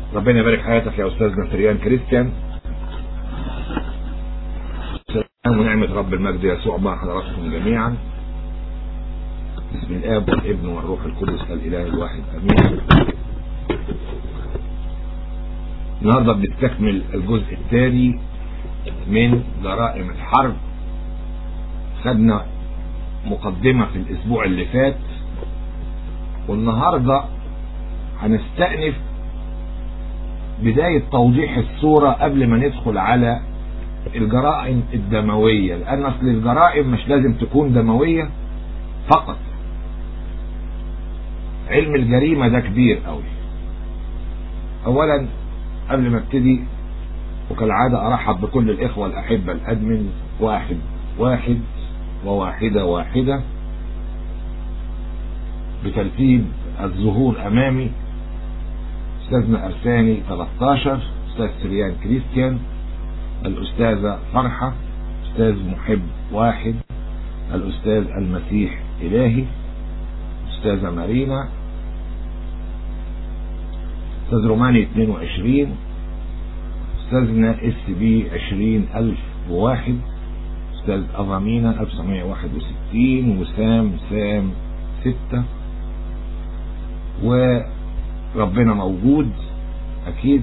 ربنا يبارك حياتك يا أستاذنا سريان كريستيان سلام ونعمة رب المجد يسوع مع حضراتكم جميعا بسم الآب والابن والروح القدس الإله الواحد أمين النهاردة بنستكمل الجزء الثاني من جرائم الحرب خدنا مقدمة في الأسبوع اللي فات والنهاردة هنستأنف بداية توضيح الصورة قبل ما ندخل على الجرائم الدموية لأن أصل الجرائم مش لازم تكون دموية فقط علم الجريمة ده كبير قوي أولا قبل ما ابتدي وكالعادة أرحب بكل الإخوة الأحبة الأدمن واحد واحد وواحدة واحدة بترتيب الظهور أمامي أستاذنا أرساني 13 أستاذ سريان كريستيان الأستاذة فرحة أستاذ محب واحد الأستاذ المسيح إلهي أستاذة مارينا أستاذ روماني 22 أستاذنا اس بي 20001 أستاذ أفامينا 1961 وسام سام 6 وربنا موجود أكيد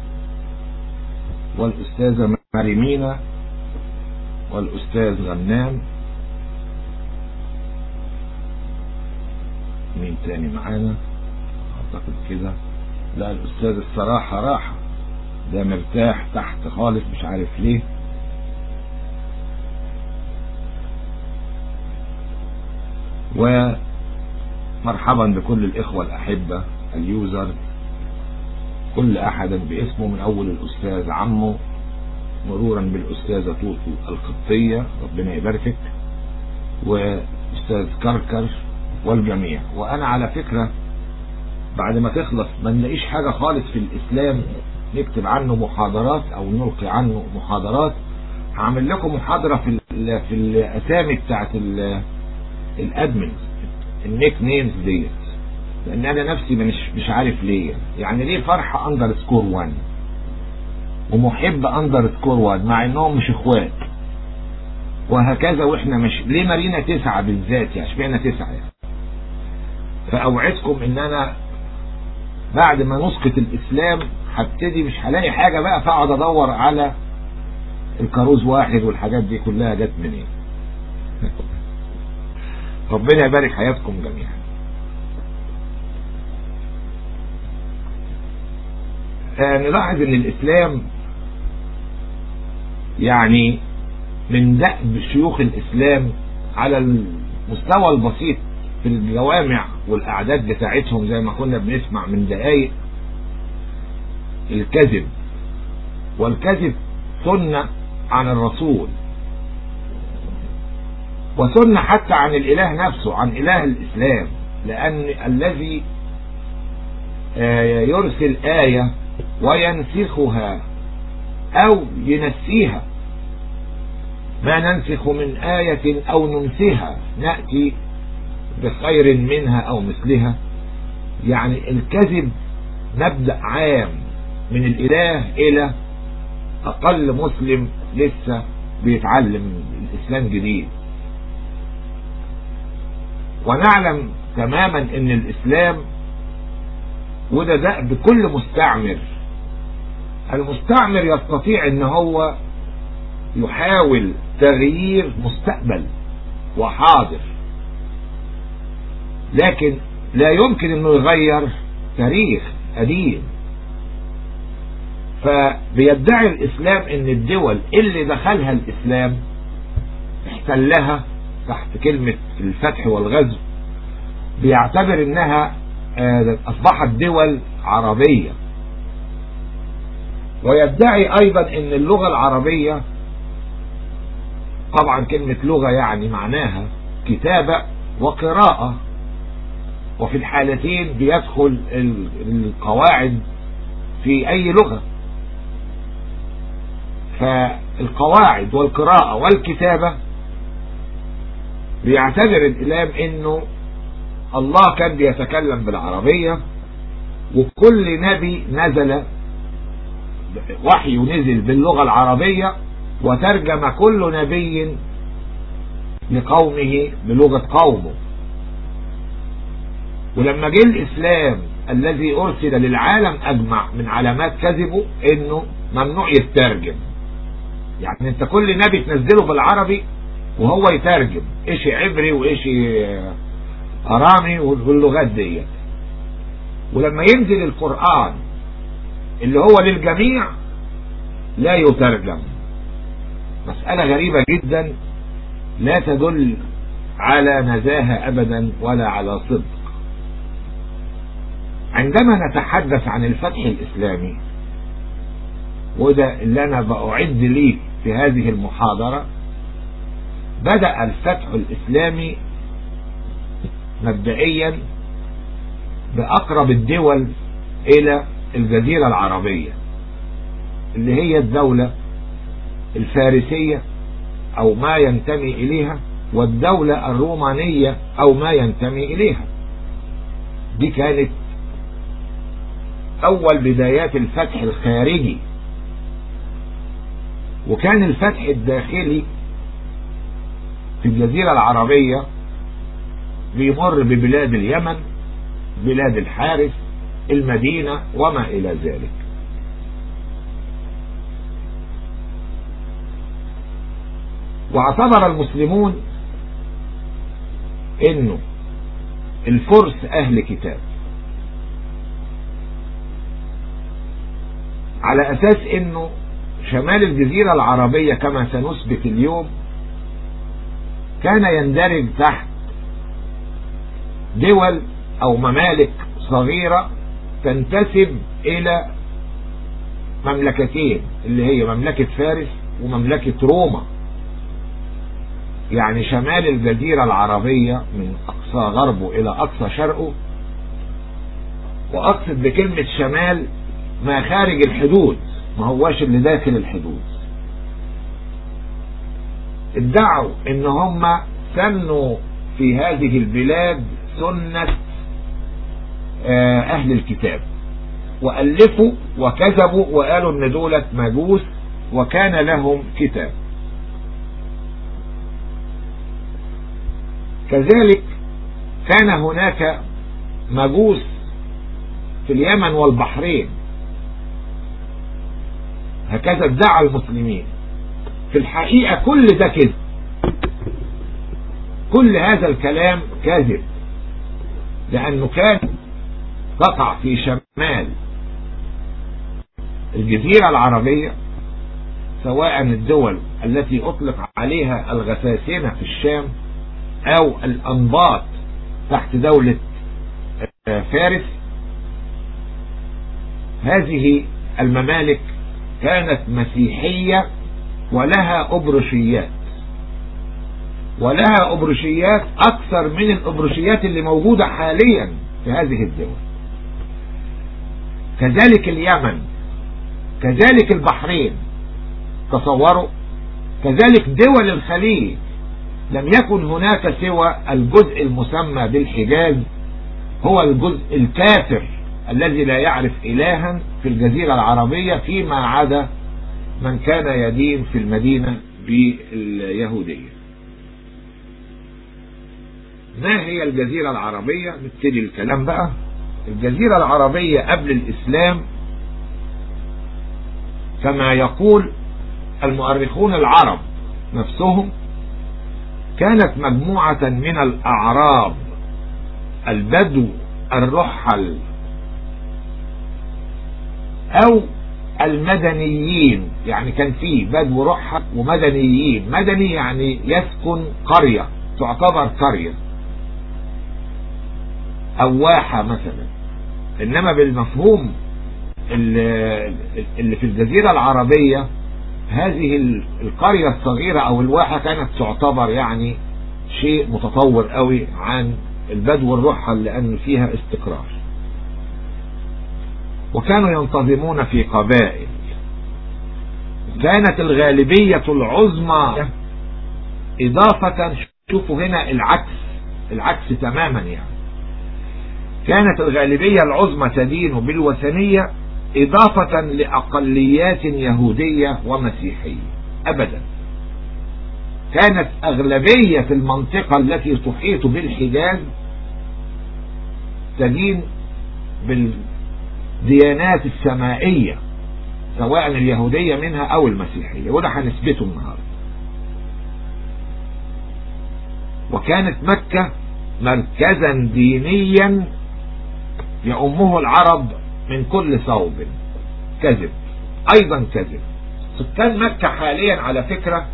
والأستاذة مريمينا والأستاذ غنام مين تاني معانا أعتقد كده لا الأستاذ الصراحة راحة ده مرتاح تحت خالص مش عارف ليه ومرحبا بكل الإخوة الأحبة اليوزر كل أحد باسمه من أول الأستاذ عمه مرورا بالأستاذة توتو القبطية ربنا يباركك وأستاذ كركر والجميع وأنا على فكرة بعد ما تخلص ما نلاقيش حاجة خالص في الإسلام نكتب عنه محاضرات أو نلقي عنه محاضرات هعمل لكم محاضرة في في الأسامي بتاعت الأدمنز النيك نيمز ديت لان انا نفسي مش مش عارف ليه يعني ليه فرحة اندر سكور 1 ومحب اندر سكور 1 مع انهم مش اخوات وهكذا واحنا مش ليه مارينا تسعة بالذات يعني اشمعنى تسعة يعني فاوعدكم ان انا بعد ما نسقط الاسلام هبتدي مش هلاقي حاجة بقى فاقعد ادور على الكاروز واحد والحاجات دي كلها جت منين ربنا يبارك حياتكم جميعا نلاحظ ان الاسلام يعني من دأب شيوخ الاسلام على المستوى البسيط في الجوامع والاعداد بتاعتهم زي ما كنا بنسمع من دقايق الكذب والكذب سنة عن الرسول وسنة حتى عن الاله نفسه عن اله الاسلام لان الذي يرسل آية وينسخها او ينسيها ما ننسخ من آية او ننسيها نأتي بخير منها او مثلها يعني الكذب مبدأ عام من الاله الى اقل مسلم لسه بيتعلم الاسلام جديد ونعلم تماما ان الاسلام وده ده بكل مستعمر المستعمر يستطيع ان هو يحاول تغيير مستقبل وحاضر لكن لا يمكن انه يغير تاريخ قديم فبيدعي الاسلام ان الدول اللي دخلها الاسلام احتلها تحت كلمة الفتح والغزو بيعتبر انها اصبحت دول عربية ويدعي ايضا ان اللغة العربية طبعا كلمة لغة يعني معناها كتابة وقراءة وفي الحالتين بيدخل القواعد في اي لغة فالقواعد والقراءة والكتابة بيعتبر الإسلام انه الله كان بيتكلم بالعربية وكل نبي نزل وحي نزل باللغة العربية وترجم كل نبي لقومه بلغة قومه ولما جه الإسلام الذي أرسل للعالم أجمع من علامات كذبه إنه ممنوع يترجم يعني انت كل نبي تنزله بالعربي وهو يترجم ايش عبري وايش ارامي واللغات ديت ولما ينزل القرآن اللي هو للجميع لا يترجم مسألة غريبة جدا لا تدل على نزاهة أبدا ولا على صدق عندما نتحدث عن الفتح الإسلامي وده اللي أنا بأعد ليه في هذه المحاضرة بدأ الفتح الإسلامي مبدئيا بأقرب الدول إلى الجزيرة العربية اللي هي الدولة الفارسية أو ما ينتمي إليها والدولة الرومانية أو ما ينتمي إليها دي كانت أول بدايات الفتح الخارجي وكان الفتح الداخلي في الجزيرة العربية بيمر ببلاد اليمن بلاد الحارس المدينة وما إلى ذلك واعتبر المسلمون انه الفرس اهل كتاب على اساس انه شمال الجزيرة العربية كما سنثبت اليوم كان يندرج تحت دول او ممالك صغيرة تنتسب الى مملكتين اللي هي مملكة فارس ومملكة روما يعني شمال الجزيرة العربية من اقصى غربه الى اقصى شرقه واقصد بكلمة شمال ما خارج الحدود ما هواش اللي داخل الحدود ادعوا ان هم سنوا في هذه البلاد سنة اهل الكتاب والفوا وكذبوا وقالوا ان دولة مجوس وكان لهم كتاب كذلك كان هناك مجوس في اليمن والبحرين هكذا ادعى المسلمين في الحقيقة كل ده كذب كل هذا الكلام كاذب لأنه كان تقع في شمال الجزيرة العربية سواء الدول التي أطلق عليها الغساسنة في الشام أو الأنباط تحت دولة فارس هذه الممالك كانت مسيحية ولها أبرشيات ولها أبرشيات أكثر من الأبرشيات اللي موجودة حاليا في هذه الدول كذلك اليمن كذلك البحرين تصوروا كذلك دول الخليج لم يكن هناك سوى الجزء المسمى بالحجاز هو الجزء الكافر الذي لا يعرف إلها في الجزيرة العربية فيما عدا من كان يدين في المدينة باليهودية ما هي الجزيرة العربية نبتدي الكلام بقى الجزيرة العربية قبل الإسلام كما يقول المؤرخون العرب نفسهم كانت مجموعة من الأعراب البدو الرحل أو المدنيين يعني كان فيه بدو رحل ومدنيين مدني يعني يسكن قرية تعتبر قرية أو واحة مثلا إنما بالمفهوم اللي في الجزيرة العربية هذه القرية الصغيرة أو الواحة كانت تعتبر يعني شيء متطور قوي عن البدو الرحل لأن فيها استقرار وكانوا ينتظمون في قبائل كانت الغالبية العظمى إضافة شوفوا هنا العكس العكس تماما يعني كانت الغالبية العظمى تدين بالوثنية إضافة لأقليات يهودية ومسيحية أبدا كانت أغلبية المنطقة التي تحيط بالحجاز تدين بالديانات السمائية سواء اليهودية منها أو المسيحية وده هنثبته النهاردة وكانت مكة مركزا دينيا يأمه العرب من كل صوب كذب أيضا كذب سكان مكة حاليا على فكرة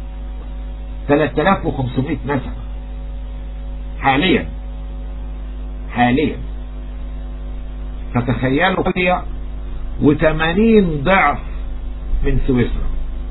3500 نسمة حاليا حاليا فتخيلوا قرية و80 ضعف من سويسرا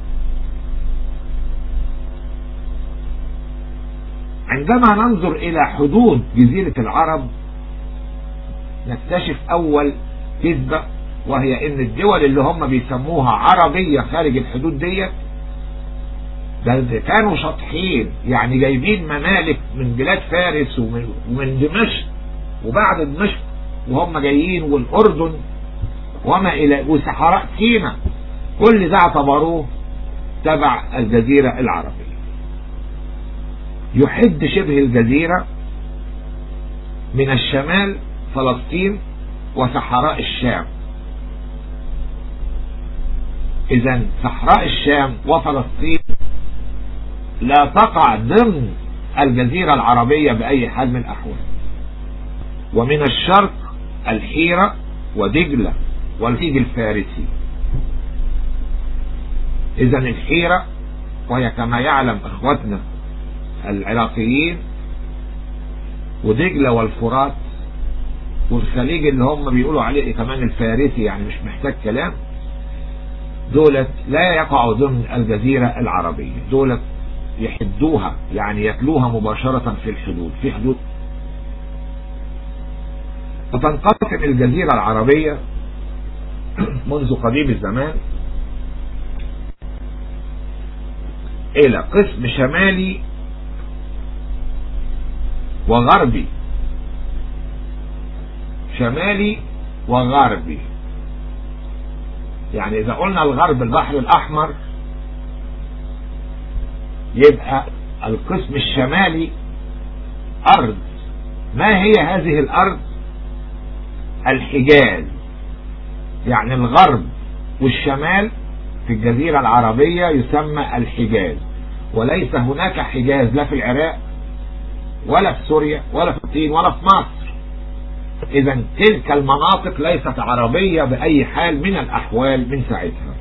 عندما ننظر إلى حدود جزيرة العرب نكتشف أول كذبة وهي إن الدول اللي هم بيسموها عربية خارج الحدود ديت ده كانوا شاطحين يعني جايبين ممالك من بلاد فارس ومن, ومن دمشق وبعد دمشق وهم جايين والأردن وما إلى وصحراء سينا كل ده اعتبروه تبع الجزيرة العربية يحد شبه الجزيرة من الشمال فلسطين وصحراء الشام اذا صحراء الشام وفلسطين لا تقع ضمن الجزيرة العربية بأي حال من الأحوال ومن الشرق الحيرة ودجلة والفيج الفارسي إذا الحيرة وهي كما يعلم إخوتنا العراقيين ودجلة والفرات والخليج اللي هم بيقولوا عليه كمان الفارسي يعني مش محتاج كلام دولت لا يقعوا ضمن الجزيرة العربية دولت يحدوها يعني يتلوها مباشرة في الحدود في حدود وتنقسم الجزيرة العربية منذ قديم الزمان إلى قسم شمالي وغربي شمالي وغربي يعني إذا قلنا الغرب البحر الأحمر يبقى القسم الشمالي أرض ما هي هذه الأرض الحجاز يعني الغرب والشمال في الجزيرة العربية يسمى الحجاز وليس هناك حجاز لا في العراق ولا في سوريا ولا في الصين ولا في مصر اذا تلك المناطق ليست عربية بأي حال من الأحوال من ساعتها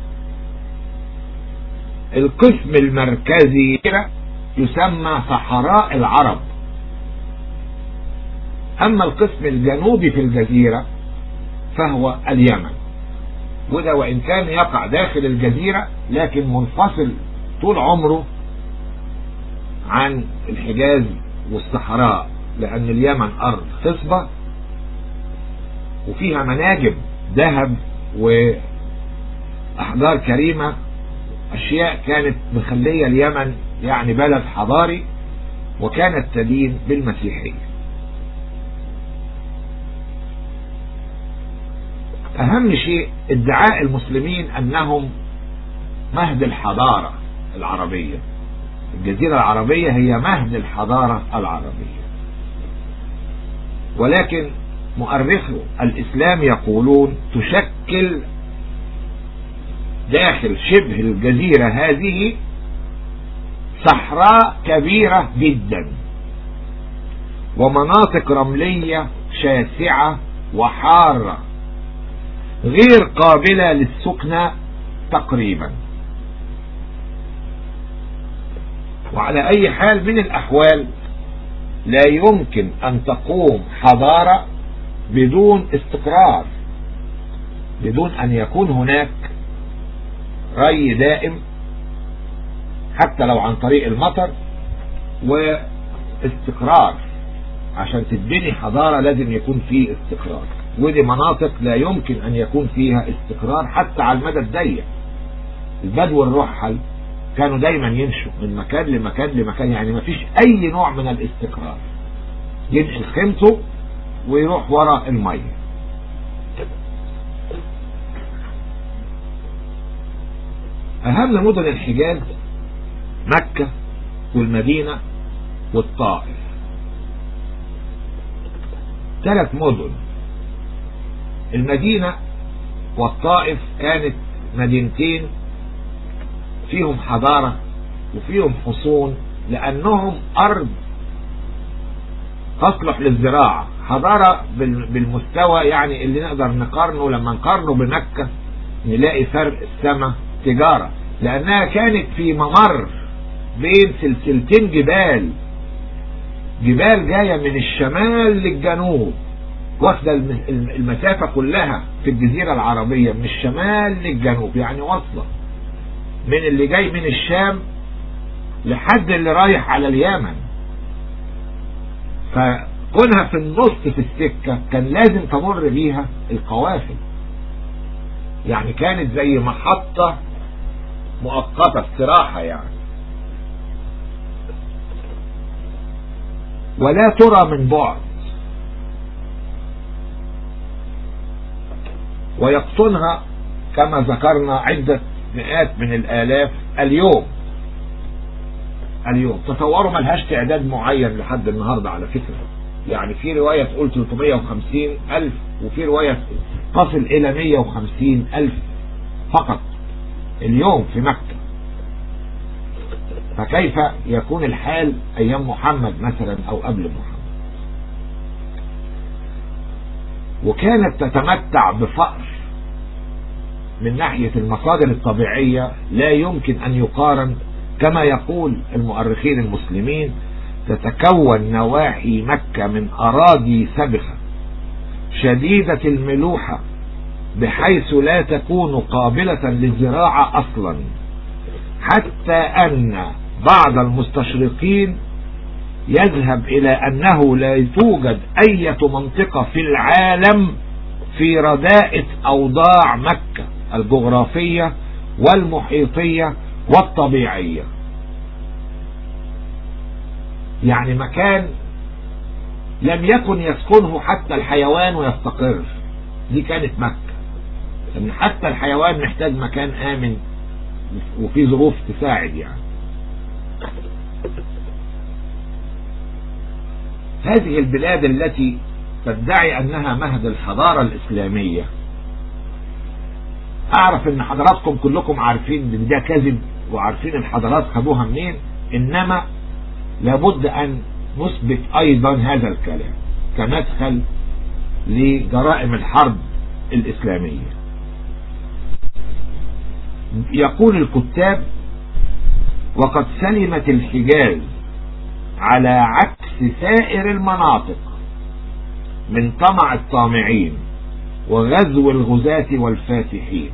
القسم المركزي يسمى صحراء العرب أما القسم الجنوبي في الجزيرة فهو اليمن وده وإن كان يقع داخل الجزيرة لكن منفصل طول عمره عن الحجاز والصحراء لأن اليمن أرض خصبة وفيها مناجم ذهب وأحجار كريمة أشياء كانت مخلية اليمن يعني بلد حضاري وكانت تدين بالمسيحية أهم شيء ادعاء المسلمين أنهم مهد الحضارة العربية الجزيرة العربية هي مهد الحضارة العربية ولكن مؤرخو الإسلام يقولون تشكل داخل شبه الجزيرة هذه صحراء كبيرة جدا ومناطق رملية شاسعة وحارة غير قابلة للسكنة تقريبا وعلى أي حال من الأحوال لا يمكن أن تقوم حضارة بدون استقرار بدون أن يكون هناك ري دائم حتى لو عن طريق المطر واستقرار عشان تبني حضارة لازم يكون فيه استقرار ودي مناطق لا يمكن أن يكون فيها استقرار حتى على المدى الضيق البدو الرحل كانوا دايما يمشوا من مكان لمكان لمكان يعني ما فيش أي نوع من الاستقرار ينقل خيمته ويروح ورا المية أهم مدن الحجاز مكة والمدينة والطائف ثلاث مدن المدينة والطائف كانت مدينتين فيهم حضارة وفيهم حصون لأنهم أرض تصلح للزراعة حضارة بالمستوى يعني اللي نقدر نقارنه لما نقارنه بمكة نلاقي فرق السماء تجارة لأنها كانت في ممر بين سلسلتين جبال جبال جاية من الشمال للجنوب واخدة المسافة كلها في الجزيرة العربية من الشمال للجنوب يعني واصلة من اللي جاي من الشام لحد اللي رايح على اليمن فكونها في النص في السكة كان لازم تمر بيها القوافل يعني كانت زي محطة مؤقتة استراحة يعني ولا ترى من بعد ويقطنها كما ذكرنا عدة مئات من الآلاف اليوم اليوم تصوروا ملهاش تعداد معين لحد النهاردة على فكرة يعني في رواية تقول 350 ألف وفي رواية تصل إلى 150 ألف فقط اليوم في مكة فكيف يكون الحال أيام محمد مثلا أو قبل محمد وكانت تتمتع بفقر من ناحية المصادر الطبيعية لا يمكن أن يقارن كما يقول المؤرخين المسلمين تتكون نواحي مكة من أراضي سبخة شديدة الملوحة بحيث لا تكون قابلة للزراعة أصلا حتى أن بعض المستشرقين يذهب إلى أنه لا توجد أي منطقة في العالم في رداءة أوضاع مكة الجغرافية والمحيطية والطبيعية يعني مكان لم يكن يسكنه حتى الحيوان ويستقر دي كانت مكة ان حتى الحيوان محتاج مكان آمن وفي ظروف تساعد يعني هذه البلاد التي تدعي أنها مهد الحضارة الإسلامية أعرف أن حضراتكم كلكم عارفين أن ده كذب وعارفين الحضارات خدوها منين إنما لابد أن نثبت أيضا هذا الكلام كمدخل لجرائم الحرب الإسلامية يقول الكتاب وقد سلمت الحجاز على عكس سائر المناطق من طمع الطامعين وغزو الغزاة والفاتحين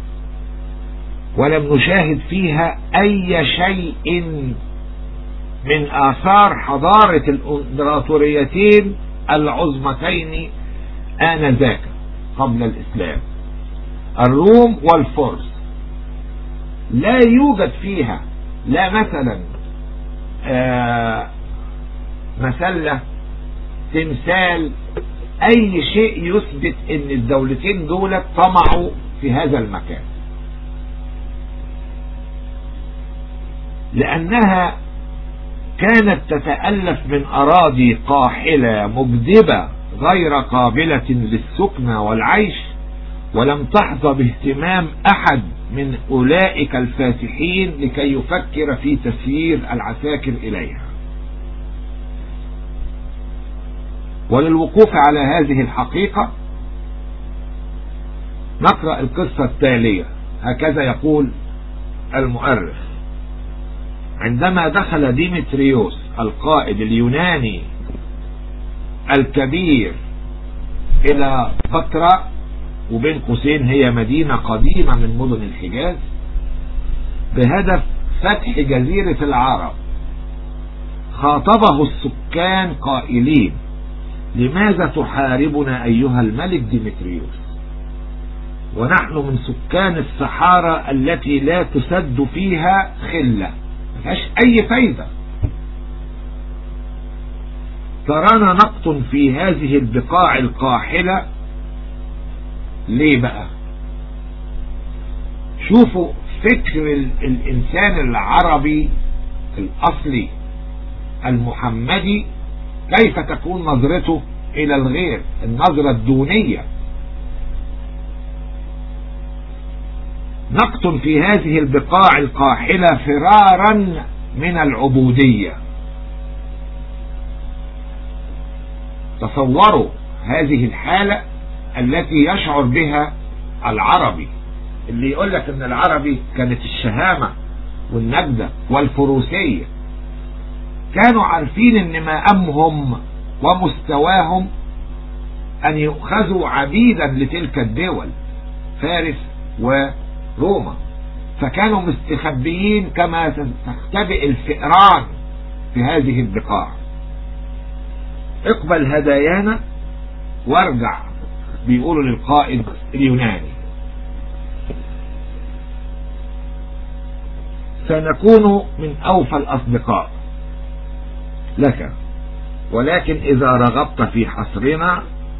ولم نشاهد فيها أي شيء من آثار حضارة الإمبراطوريتين العظمتين آنذاك قبل الإسلام الروم والفرس لا يوجد فيها لا مثلا آه مسلة تمثال اي شيء يثبت ان الدولتين دول طمعوا في هذا المكان لانها كانت تتألف من اراضي قاحلة مجدبة غير قابلة للسكن والعيش ولم تحظى باهتمام احد من اولئك الفاتحين لكي يفكر في تسيير العساكر اليها وللوقوف على هذه الحقيقة نقرأ القصة التالية هكذا يقول المؤرخ عندما دخل ديمتريوس القائد اليوناني الكبير إلى فترة وبين قوسين هي مدينة قديمة من مدن الحجاز بهدف فتح جزيرة العرب خاطبه السكان قائلين لماذا تحاربنا أيها الملك ديمتريوس ونحن من سكان الصحارى التي لا تسد فيها خلة مفيهاش أي فايدة ترانا نقط في هذه البقاع القاحلة ليه بقى شوفوا فكر الإنسان العربي الأصلي المحمدي كيف تكون نظرته إلى الغير النظرة الدونية نقط في هذه البقاع القاحلة فرارا من العبودية تصوروا هذه الحالة التي يشعر بها العربي اللي يقول لك ان العربي كانت الشهامة والنجدة والفروسية كانوا عارفين ان مقامهم ومستواهم ان يؤخذوا عبيدا لتلك الدول فارس وروما فكانوا مستخبيين كما تختبئ الفئران في هذه البقاع اقبل هدايانا وارجع بيقولوا للقائد اليوناني سنكون من أوفى الأصدقاء لك ولكن إذا رغبت في حصرنا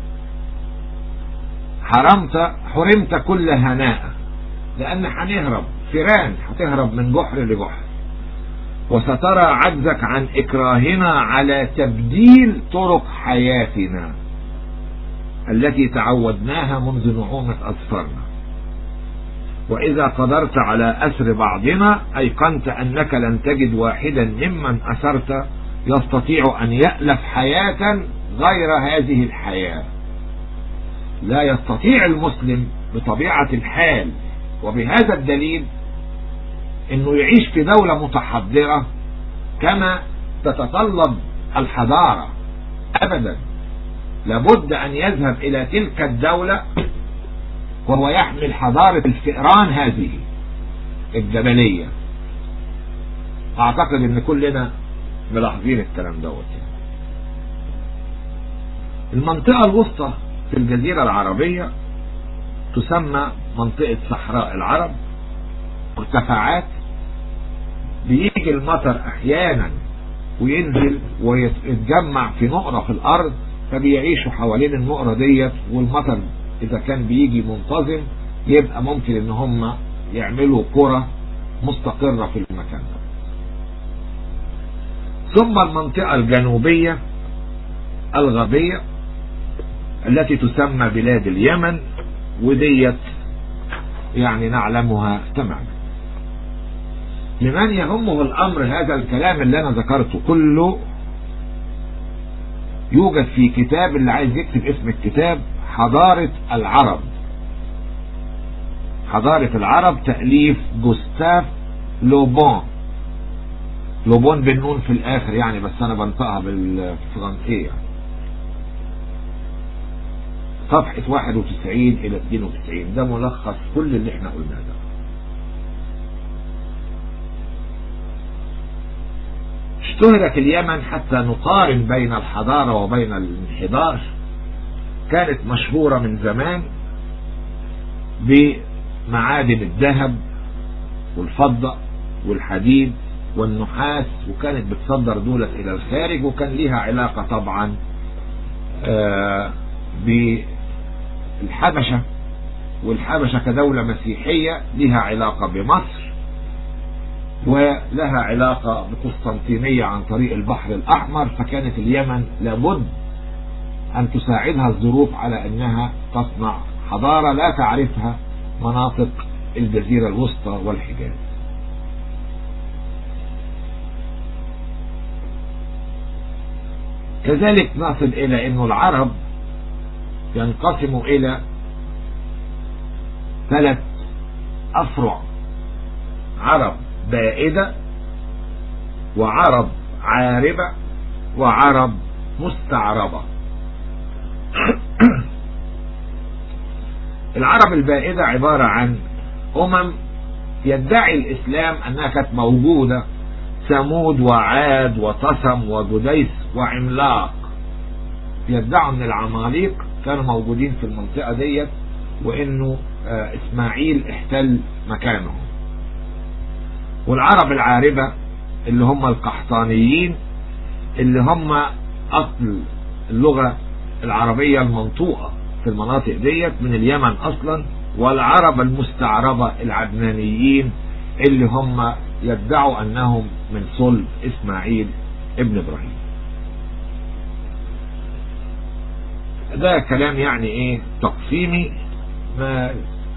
حرمت حرمت كل هناء لأن هنهرب فران هتهرب من جحر لجحر وسترى عجزك عن إكراهنا على تبديل طرق حياتنا التي تعودناها منذ نعومة أظفرنا وإذا قدرت على أسر بعضنا أيقنت أنك لن تجد واحدا ممن أسرت يستطيع أن يألف حياة غير هذه الحياة لا يستطيع المسلم بطبيعة الحال وبهذا الدليل انه يعيش في دولة متحضرة كما تتطلب الحضارة ابدا لابد ان يذهب الى تلك الدولة وهو يحمل حضارة الفئران هذه الجبلية اعتقد ان كلنا ملاحظين الكلام دوت يعني. المنطقة الوسطى في الجزيرة العربية تسمى منطقة صحراء العرب مرتفعات بيجي المطر احيانا وينزل ويتجمع في نقرة في الارض فبيعيشوا حوالين النقرة ديت والمطر اذا كان بيجي منتظم يبقى ممكن ان هم يعملوا قرى مستقرة في المكان ده ثم المنطقة الجنوبية الغربية التي تسمى بلاد اليمن وديت يعني نعلمها تماما لمن يهمه الامر هذا الكلام اللي انا ذكرته كله يوجد في كتاب اللي عايز يكتب اسم الكتاب حضارة العرب حضارة العرب تأليف جوستاف لوبون لوبون بالنون في الاخر يعني بس انا بنطقها بالفرنسية صفحة 91 الى 92 ده ملخص كل اللي احنا قلناه ده اشتهرت اليمن حتى نقارن بين الحضارة وبين الانحدار كانت مشهورة من زمان بمعادن الذهب والفضة والحديد والنحاس وكانت بتصدر دولة الى الخارج وكان ليها علاقة طبعا آه بالحبشة والحبشة كدولة مسيحية لها علاقة بمصر ولها علاقة بقسطنطينية عن طريق البحر الأحمر فكانت اليمن لابد أن تساعدها الظروف على أنها تصنع حضارة لا تعرفها مناطق الجزيرة الوسطى والحجاز كذلك نصل إلى أن العرب ينقسم إلى ثلاث أفرع عرب بائدة وعرب عاربة وعرب مستعربة العرب البائدة عبارة عن أمم يدعي الإسلام أنها كانت موجودة ثمود وعاد وطسم وجديس وعملاق يدعوا أن العماليق كانوا موجودين في المنطقة ديت وأنه إسماعيل احتل مكانهم والعرب العاربة اللي هم القحطانيين اللي هم أصل اللغة العربية المنطوقة في المناطق ديت من اليمن أصلا والعرب المستعربة العدنانيين اللي هم يدعوا أنهم من صلب إسماعيل ابن إبراهيم ده كلام يعني ايه تقسيمي ما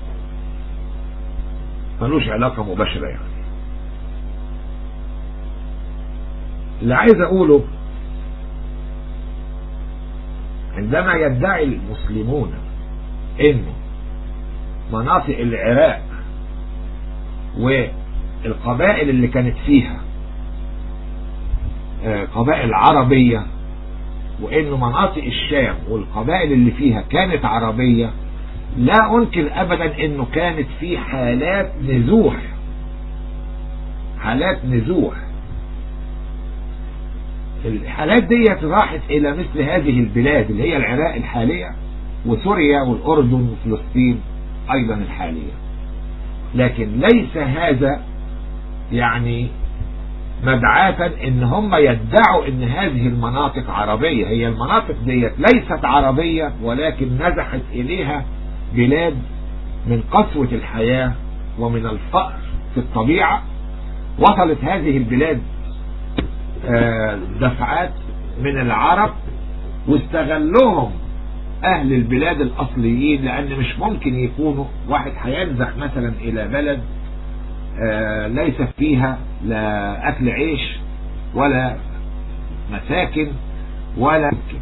ملوش علاقة مباشرة يعني اللي عايز اقوله عندما يدعي المسلمون انه مناطق العراق والقبائل اللي كانت فيها قبائل عربية وانه مناطق الشام والقبائل اللي فيها كانت عربية لا انكر ابدا انه كانت في حالات نزوح حالات نزوح الحالات دي راحت الى مثل هذه البلاد اللي هي العراق الحالية وسوريا والاردن وفلسطين ايضا الحالية لكن ليس هذا يعني مدعاة ان هم يدعوا ان هذه المناطق عربية هي المناطق ديت ليست عربية ولكن نزحت اليها بلاد من قسوة الحياة ومن الفقر في الطبيعة وصلت هذه البلاد دفعات من العرب واستغلهم اهل البلاد الاصليين لان مش ممكن يكونوا واحد هينزح مثلا الى بلد ليس فيها لا اكل عيش ولا مساكن ولا ممكن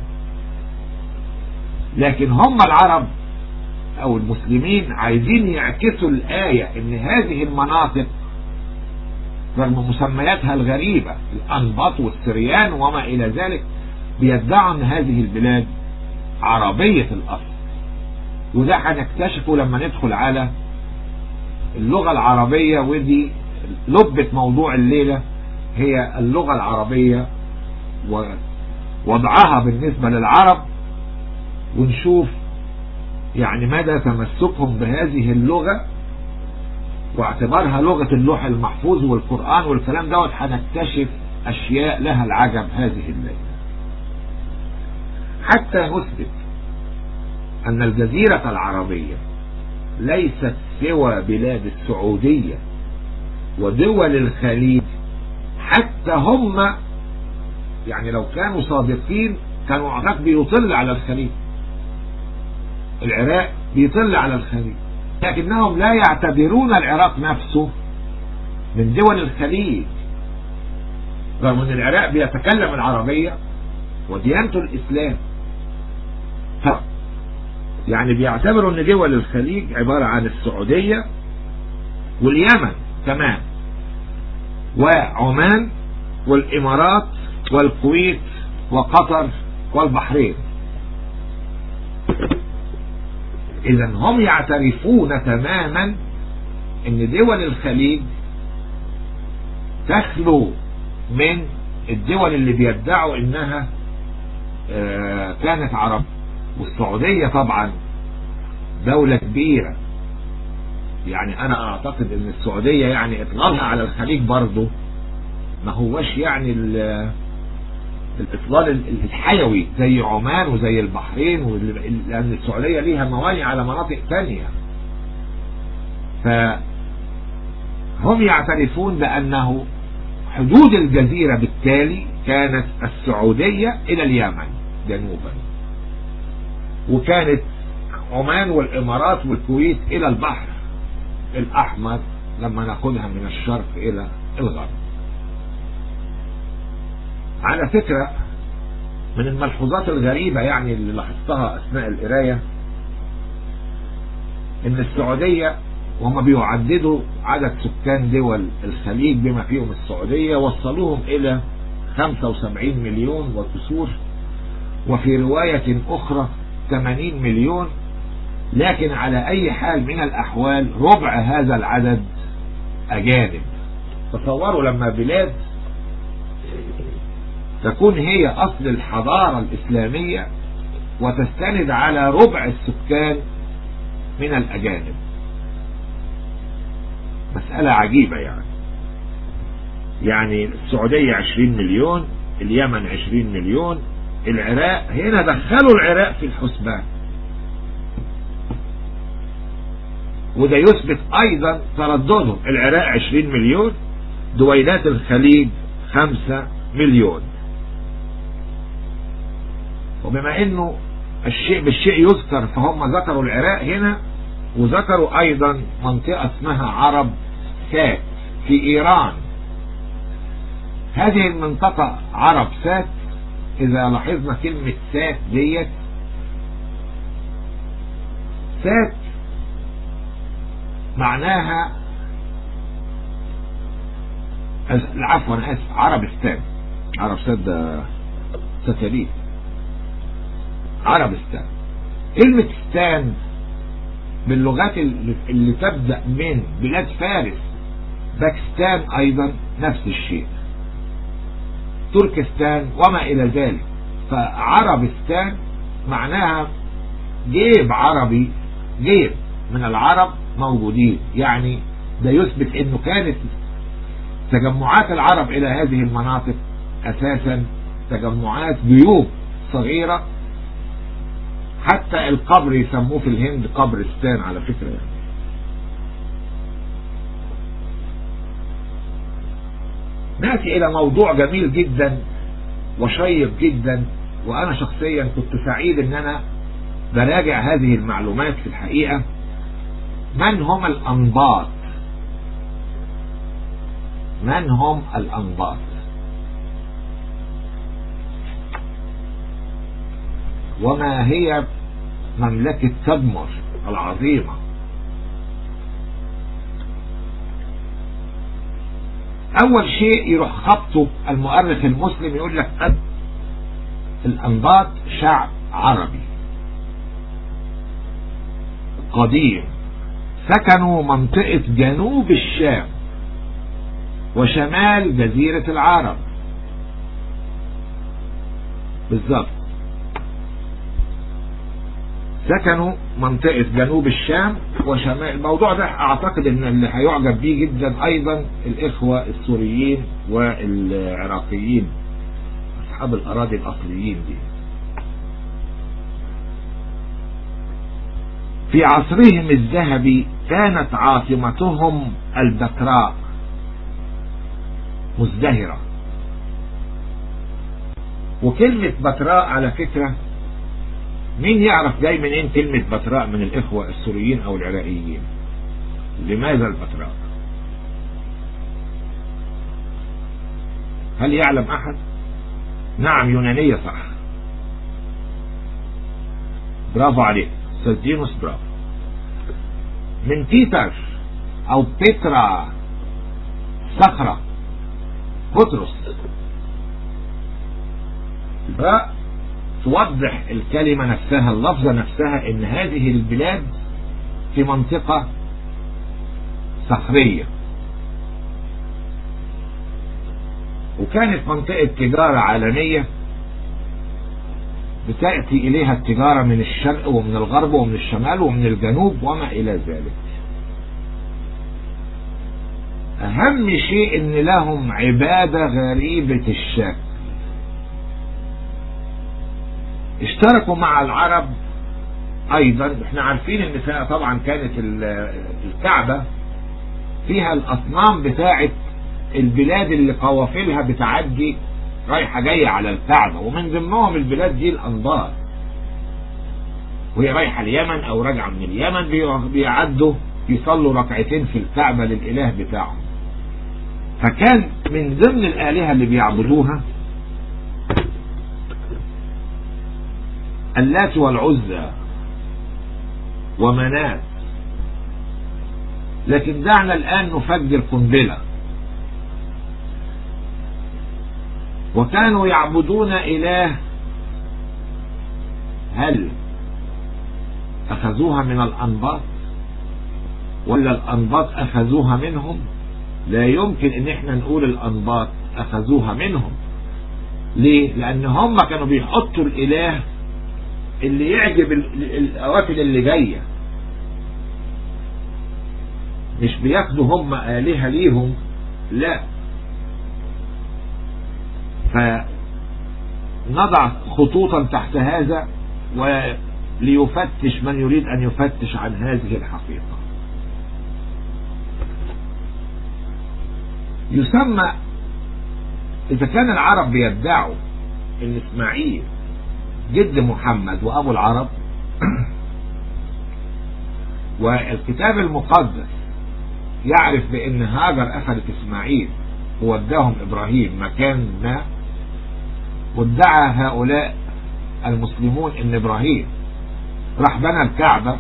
لكن هم العرب او المسلمين عايزين يعكسوا الآية ان هذه المناطق رغم مسمياتها الغريبة الأنباط والسريان وما إلى ذلك بيدعوا أن هذه البلاد عربية الأصل وده هنكتشفه لما ندخل على اللغة العربية ودي لبة موضوع الليلة هي اللغة العربية ووضعها بالنسبة للعرب ونشوف يعني مدى تمسكهم بهذه اللغة واعتبارها لغة اللوح المحفوظ والقرآن والكلام دوت هنكتشف أشياء لها العجب هذه الليلة حتى نثبت أن الجزيرة العربية ليست سوى بلاد السعودية ودول الخليج حتى هم يعني لو كانوا صادقين كانوا عراق بيطل على الخليج العراق بيطل على الخليج لكنهم لا يعتبرون العراق نفسه من دول الخليج رغم ان العراق بيتكلم العربية وديانته الاسلام ف يعني بيعتبروا ان دول الخليج عبارة عن السعودية واليمن كمان وعمان والامارات والكويت وقطر والبحرين اذا هم يعترفون تماما ان دول الخليج تخلو من الدول اللي بيدعوا انها كانت عرب والسعودية طبعا دولة كبيرة يعني انا اعتقد ان السعودية يعني اطلالها على الخليج برضه ما هوش يعني الاطلال الحيوي زي عمان وزي البحرين لان السعودية ليها موانئ على مناطق تانية فهم يعترفون بانه حدود الجزيرة بالتالي كانت السعودية الى اليمن جنوبا وكانت عمان والامارات والكويت الى البحر الاحمر لما ناخدها من الشرق الى الغرب على فكرة من الملحوظات الغريبة يعني اللي لاحظتها اثناء القراية ان السعودية وهم بيعددوا عدد سكان دول الخليج بما فيهم السعودية وصلوهم الى 75 مليون وكسور وفي رواية اخرى 80 مليون لكن على اي حال من الاحوال ربع هذا العدد اجانب تصوروا لما بلاد تكون هي اصل الحضارة الاسلامية وتستند على ربع السكان من الاجانب مسألة عجيبة يعني يعني السعودية 20 مليون اليمن 20 مليون العراق هنا دخلوا العراق في الحسبان وده يثبت ايضا ترددهم العراق 20 مليون دويلات الخليج 5 مليون وبما انه الشيء بالشيء يذكر فهم ذكروا العراق هنا وذكروا ايضا منطقة اسمها عرب سات في ايران هذه المنطقة عرب سات اذا لاحظنا كلمة سات ديت سات معناها عفوا انا اسف عربستان عربستان ده ستاليت عربستان كلمة ستان باللغات اللي تبدأ من بلاد فارس باكستان ايضا نفس الشيء تركستان وما الى ذلك فعربستان معناها جيب عربي جيب من العرب موجودين يعني ده يثبت انه كانت تجمعات العرب الى هذه المناطق اساسا تجمعات جيوب صغيرة حتى القبر يسموه في الهند قبرستان على فكرة يعني نأتي إلى موضوع جميل جدا وشيق جدا وأنا شخصيا كنت سعيد أن أنا براجع هذه المعلومات في الحقيقة من هم الأنباط من هم الأنباط وما هي مملكة تدمر العظيمة أول شيء يروح خبطه المؤرخ المسلم يقول لك الأنباط شعب عربي قديم سكنوا منطقة جنوب الشام وشمال جزيرة العرب بالظبط سكنوا منطقة جنوب الشام وشمال الموضوع ده اعتقد ان اللي هيعجب بيه جدا ايضا الاخوة السوريين والعراقيين اصحاب الاراضي الاصليين دي في عصرهم الذهبي كانت عاصمتهم البتراء مزدهرة وكلمة بتراء على فكرة مين يعرف جاي منين كلمة بتراء من الإخوة السوريين أو العراقيين لماذا البتراء هل يعلم أحد نعم يونانية صح برافو عليك استاذ دينوس برافو من بيتر او بيترا صخرة بطرس توضح الكلمة نفسها اللفظة نفسها ان هذه البلاد في منطقة صخرية وكانت منطقة تجارة عالمية بتأتي إليها التجارة من الشرق ومن الغرب ومن الشمال ومن الجنوب وما إلى ذلك أهم شيء إن لهم عبادة غريبة الشكل اشتركوا مع العرب أيضا احنا عارفين إن فيها طبعا كانت الكعبة فيها الأصنام بتاعت البلاد اللي قوافلها بتعدي رايحة جاية على الكعبة ومن ضمنهم البلاد دي الأنبار وهي رايحة اليمن أو راجعة من اليمن بيعدوا يصلوا ركعتين في الكعبة للإله بتاعهم فكان من ضمن الآلهة اللي بيعبدوها اللات والعزى ومنات لكن دعنا الآن نفجر قنبله وكانوا يعبدون إله هل أخذوها من الأنباط ولا الأنباط أخذوها منهم لا يمكن ان احنا نقول الأنباط أخذوها منهم ليه لأن هم كانوا بيحطوا الإله اللي يعجب الأوافل اللي جاية مش بياخدوا هم آلهة ليهم لا نضع خطوطا تحت هذا وليفتش من يريد أن يفتش عن هذه الحقيقة يسمى إذا كان العرب بيدعوا إن إسماعيل جد محمد وأبو العرب والكتاب المقدس يعرف بأن هاجر أخذت إسماعيل ووداهم إبراهيم مكان ما وادعى هؤلاء المسلمون ان ابراهيم راح بنى الكعبة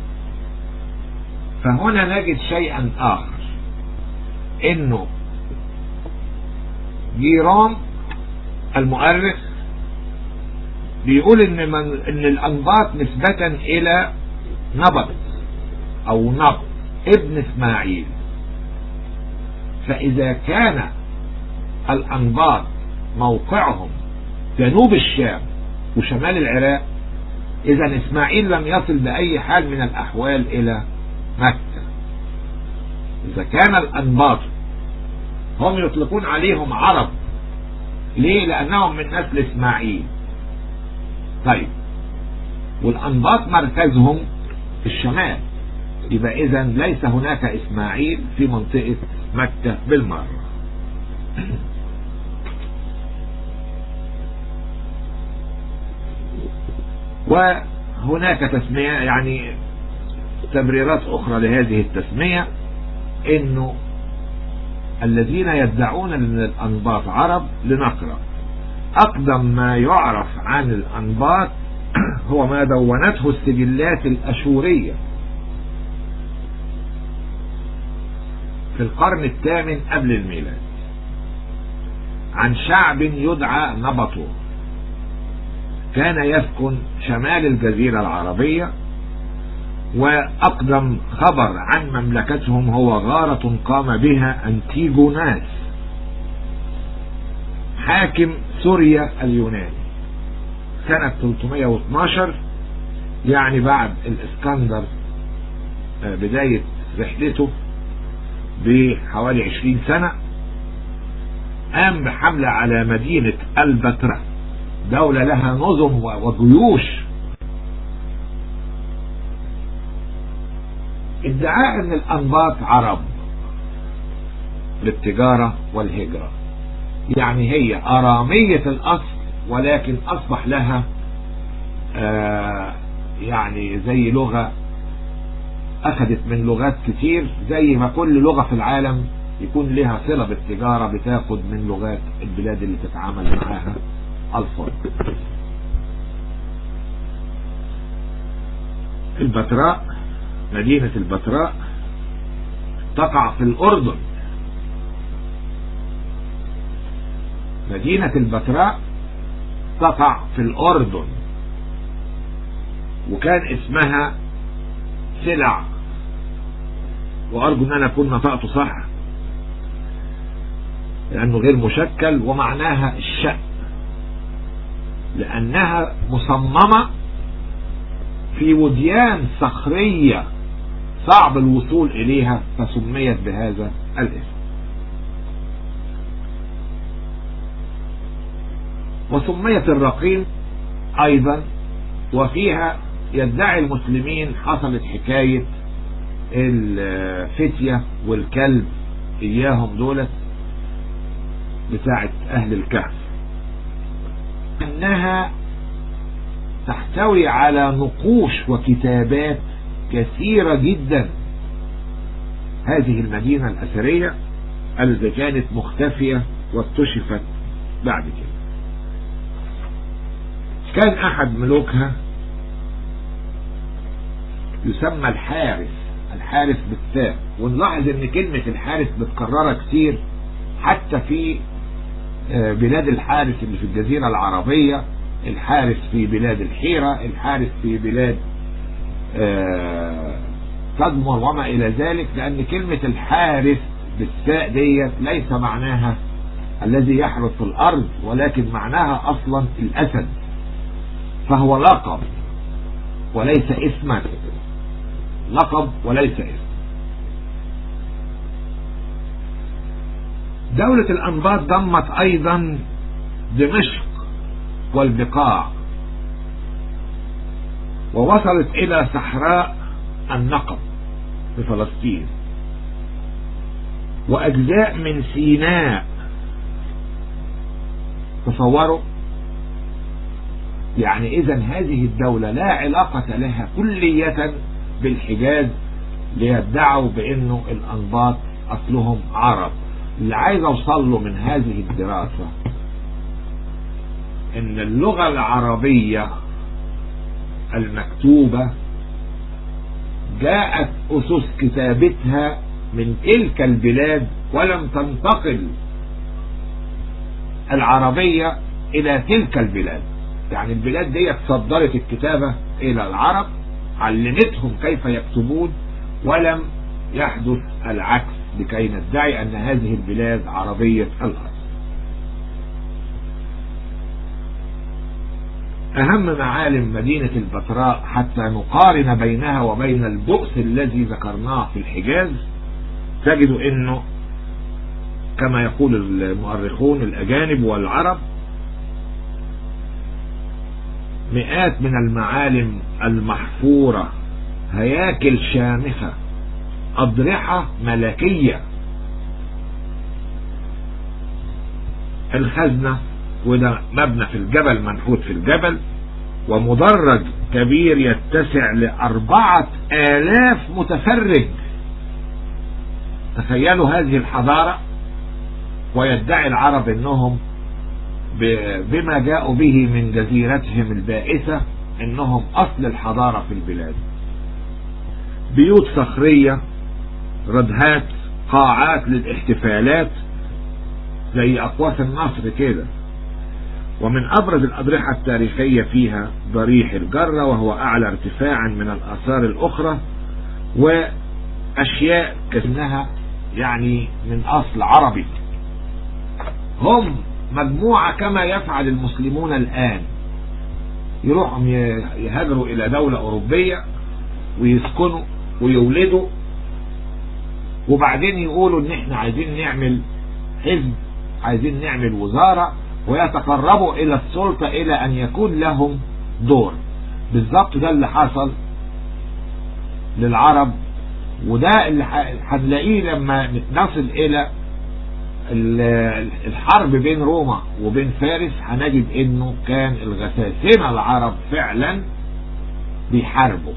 فهنا نجد شيئا اخر انه جيرام المؤرخ بيقول ان من ان الانباط نسبة الى نبط او نبط ابن اسماعيل فاذا كان الانباط موقعهم جنوب الشام وشمال العراق اذا اسماعيل لم يصل باي حال من الاحوال الى مكة اذا كان الانباط هم يطلقون عليهم عرب ليه لانهم من نسل اسماعيل طيب والانباط مركزهم في الشمال يبقى اذا ليس هناك اسماعيل في منطقة مكة بالمرة وهناك تسمية يعني تبريرات أخرى لهذه التسمية إنه الذين يدعون أن الأنباط عرب لنقرأ أقدم ما يعرف عن الأنباط هو ما دونته السجلات الأشورية في القرن الثامن قبل الميلاد عن شعب يدعى نبطو كان يسكن شمال الجزيرة العربية وأقدم خبر عن مملكتهم هو غارة قام بها أنتيجوناس حاكم سوريا اليوناني سنة 312 يعني بعد الاسكندر بداية رحلته بحوالي 20 سنة قام بحملة على مدينة البتراء دولة لها نظم وجيوش ادعاء ان الانباط عرب للتجارة والهجرة يعني هي ارامية الاصل ولكن اصبح لها آه يعني زي لغة اخذت من لغات كتير زي ما كل لغة في العالم يكون لها صلة بالتجارة بتاخد من لغات البلاد اللي تتعامل معاها الفاظ البتراء مدينة البتراء تقع في الأردن مدينة البتراء تقع في الأردن وكان اسمها سلع وأرجو أن أنا أكون نطقته صح لأنه غير مشكل ومعناها الشأ لأنها مصممة في وديان صخرية صعب الوصول إليها فسميت بهذا الاسم وسميت الرقيم أيضا وفيها يدعي المسلمين حصلت حكاية الفتية والكلب إياهم دولت بتاعت أهل الكهف أنها تحتوي على نقوش وكتابات كثيرة جدا هذه المدينة الأثرية التي كانت مختفية واكتشفت بعد كده كان أحد ملوكها يسمى الحارس الحارس بالتاء ونلاحظ ان كلمة الحارس بتكررها كتير حتى في بلاد الحارس اللي في الجزيرة العربية الحارس في بلاد الحيرة الحارس في بلاد تدمر وما إلى ذلك لأن كلمة الحارس بالساء ديت ليس معناها الذي يحرس في الأرض ولكن معناها أصلا الأسد فهو لقب وليس اسما لقب وليس اسم دولة الأنباط ضمت أيضا دمشق والبقاع ووصلت إلى صحراء النقب في فلسطين وأجزاء من سيناء تصوروا يعني إذا هذه الدولة لا علاقة لها كلية بالحجاز ليدعوا بأنه الأنباط أصلهم عرب اللي عايز أوصل له من هذه الدراسة إن اللغة العربية المكتوبة جاءت أسس كتابتها من تلك البلاد ولم تنتقل العربية إلى تلك البلاد يعني البلاد دي صدرت الكتابة إلى العرب علمتهم كيف يكتبون ولم يحدث العكس لكي ندعي أن هذه البلاد عربية الأصل أهم معالم مدينة البتراء حتى نقارن بينها وبين البؤس الذي ذكرناه في الحجاز تجد أنه كما يقول المؤرخون الأجانب والعرب مئات من المعالم المحفورة هياكل شامخة أضرحة ملكية الخزنة وده مبنى في الجبل منحوت في الجبل ومدرج كبير يتسع لأربعة آلاف متفرج تخيلوا هذه الحضارة ويدعي العرب انهم بما جاءوا به من جزيرتهم البائسة انهم اصل الحضارة في البلاد بيوت صخرية ردهات قاعات للاحتفالات زي اقواس النصر كده ومن ابرز الاضرحة التاريخية فيها ضريح الجرة وهو اعلى ارتفاعا من الاثار الاخرى واشياء كأنها يعني من اصل عربي هم مجموعة كما يفعل المسلمون الآن يروحوا يهاجروا إلى دولة أوروبية ويسكنوا ويولدوا وبعدين يقولوا إن إحنا عايزين نعمل حزب عايزين نعمل وزارة ويتقربوا إلى السلطة إلى أن يكون لهم دور بالظبط ده اللي حصل للعرب وده اللي هنلاقيه لما نصل إلى الحرب بين روما وبين فارس هنجد انه كان الغساسنة العرب فعلا بيحاربوا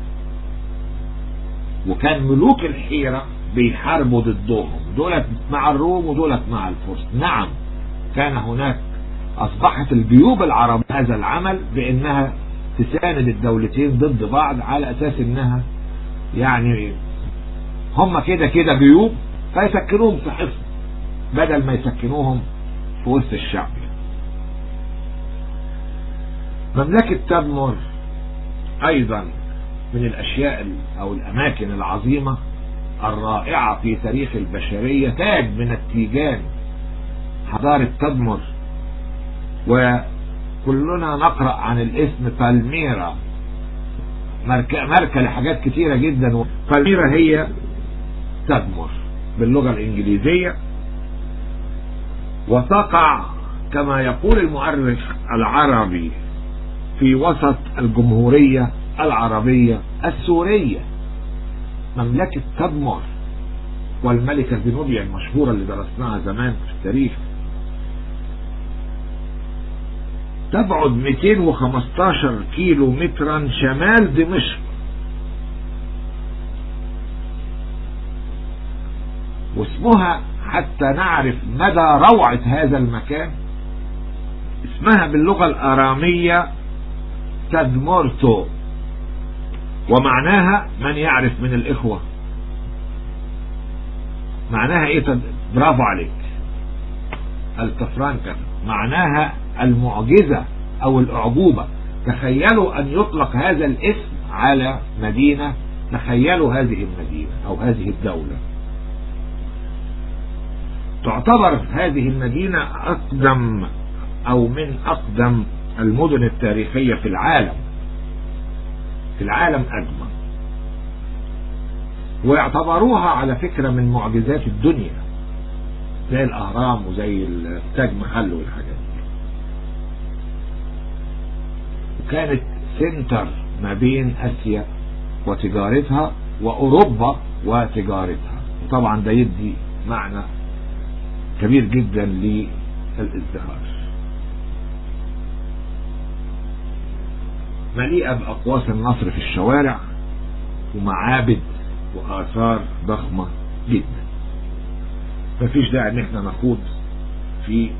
وكان ملوك الحيرة بيحاربوا ضدهم دولت مع الروم ودولت مع الفرس نعم كان هناك اصبحت الجيوب العرب هذا العمل بانها تساند الدولتين ضد بعض على اساس انها يعني هم كده كده جيوب فيسكنوهم في حصن بدل ما يسكنوهم في وسط الشعب مملكة تدمر ايضا من الاشياء او الاماكن العظيمة الرائعة في تاريخ البشرية تاج من التيجان حضارة تدمر وكلنا نقرأ عن الاسم بالميرا ماركة, ماركة لحاجات كتيرة جدا بالميرا هي تدمر باللغة الانجليزية وتقع كما يقول المؤرخ العربي في وسط الجمهورية العربية السورية مملكة تدمر والملكة زينوبيا المشهورة اللي درسناها زمان في التاريخ تبعد 215 كيلو مترا شمال دمشق واسمها حتى نعرف مدى روعة هذا المكان اسمها باللغة الارامية تدمرتو ومعناها من يعرف من الاخوة معناها ايه تد... برافو عليك التفرانكا معناها المعجزة او الاعجوبة تخيلوا ان يطلق هذا الاسم على مدينة تخيلوا هذه المدينة او هذه الدولة تعتبر هذه المدينة أقدم أو من أقدم المدن التاريخية في العالم في العالم أجمع ويعتبروها على فكرة من معجزات الدنيا زي الأهرام وزي التاج محل والحاجات دي كانت سنتر ما بين اسيا وتجارتها واوروبا وتجارتها طبعا ده يدي معنى كبير جدا للازدهار مليئة بأقواس النصر في الشوارع ومعابد وآثار ضخمة جدا مفيش داعي ان احنا نخوض في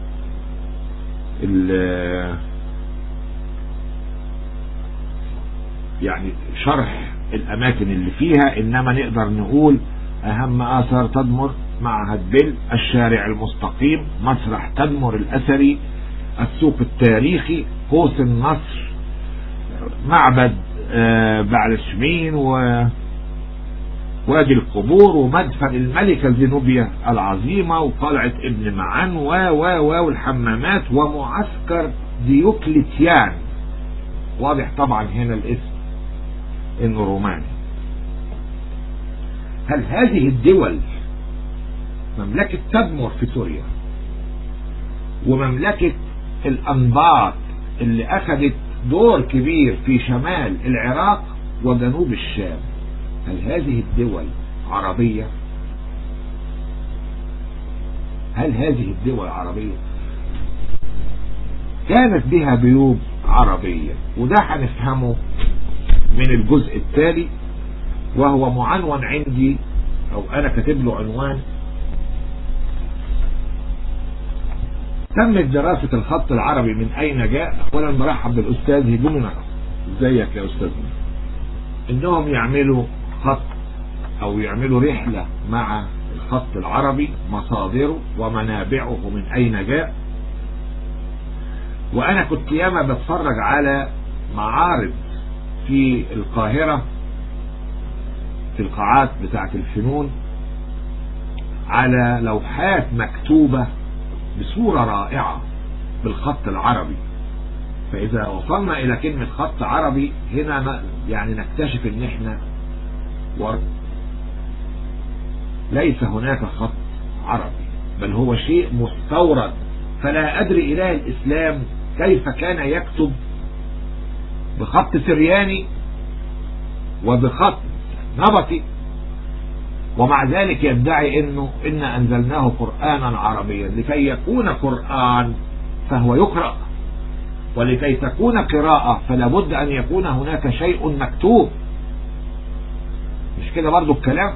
يعني شرح الاماكن اللي فيها انما نقدر نقول اهم اثار تدمر معهد بيل الشارع المستقيم مسرح تدمر الاثري السوق التاريخي قوس النصر معبد بعل شمين و وادي القبور ومدفن الملكة زينوبيا العظيمة وقلعة ابن معان و و و والحمامات ومعسكر ديوكليتيان واضح طبعا هنا الاسم انه روماني هل هذه الدول مملكة تدمر في سوريا ومملكة الأنباط اللي أخذت دور كبير في شمال العراق وجنوب الشام هل هذه الدول عربية هل هذه الدول عربية كانت بها بيوت عربية وده هنفهمه من الجزء التالي وهو معنون عندي او انا كاتب له عنوان تمت دراسة الخط العربي من اين جاء اولا برحب بالاستاذ هجومنا ازيك يا استاذنا انهم يعملوا خط او يعملوا رحلة مع الخط العربي مصادره ومنابعه من اين جاء وانا كنت ياما بتفرج على معارض في القاهرة في القاعات بتاعة الفنون على لوحات مكتوبة بصورة رائعة بالخط العربي فإذا وصلنا إلى كلمة خط عربي هنا يعني نكتشف إن إحنا ليس هناك خط عربي بل هو شيء مستورد فلا أدري إله الإسلام كيف كان يكتب بخط سرياني وبخط نبطي ومع ذلك يدعي انه ان انزلناه قرآنا عربيا لكي يكون قرآن فهو يقرأ ولكي تكون قراءة فلا بد ان يكون هناك شيء مكتوب مش كده برضو الكلام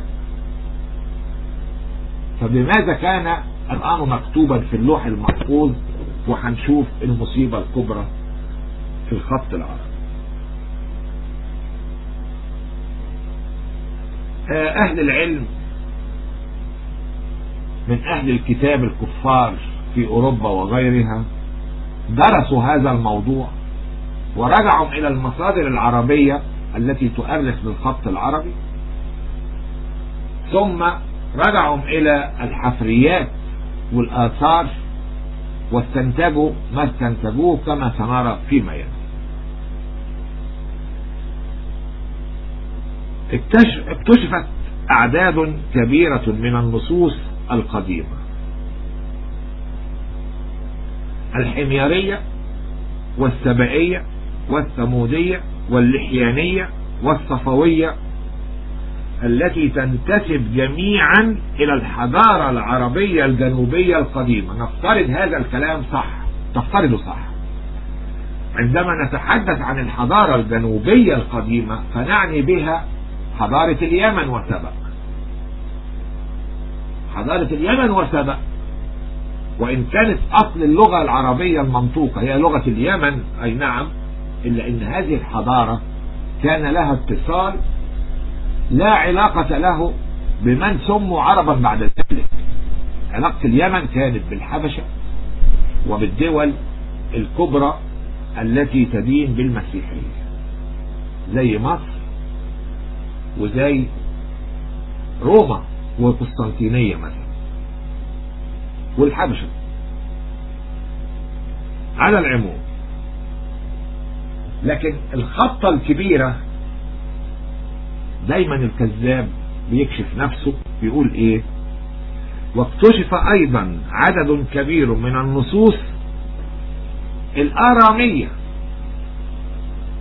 فبماذا كان الآن مكتوبا في اللوح المحفوظ وهنشوف المصيبة الكبرى في الخط العربي أهل العلم من أهل الكتاب الكفار في أوروبا وغيرها درسوا هذا الموضوع ورجعوا إلى المصادر العربية التي تؤرخ بالخط العربي ثم رجعوا إلى الحفريات والآثار واستنتجوا ما استنتجوه كما سنرى فيما يلي اكتشفت أعداد كبيرة من النصوص القديمة الحميرية والسبائية والثمودية واللحيانية والصفوية التي تنتسب جميعا إلى الحضارة العربية الجنوبية القديمة نفترض هذا الكلام صح نفترضه صح عندما نتحدث عن الحضارة الجنوبية القديمة فنعني بها حضارة اليمن وسبأ حضارة اليمن وسبأ وإن كانت أصل اللغة العربية المنطوقة هي لغة اليمن أي نعم إلا إن هذه الحضارة كان لها اتصال لا علاقة له بمن سموا عربا بعد ذلك علاقة اليمن كانت بالحبشة وبالدول الكبرى التي تدين بالمسيحية زي مصر وزي روما وقسطنطينية مثلا والحبشة على العموم لكن الخطة الكبيرة دايما الكذاب بيكشف نفسه بيقول ايه واكتشف ايضا عدد كبير من النصوص الارامية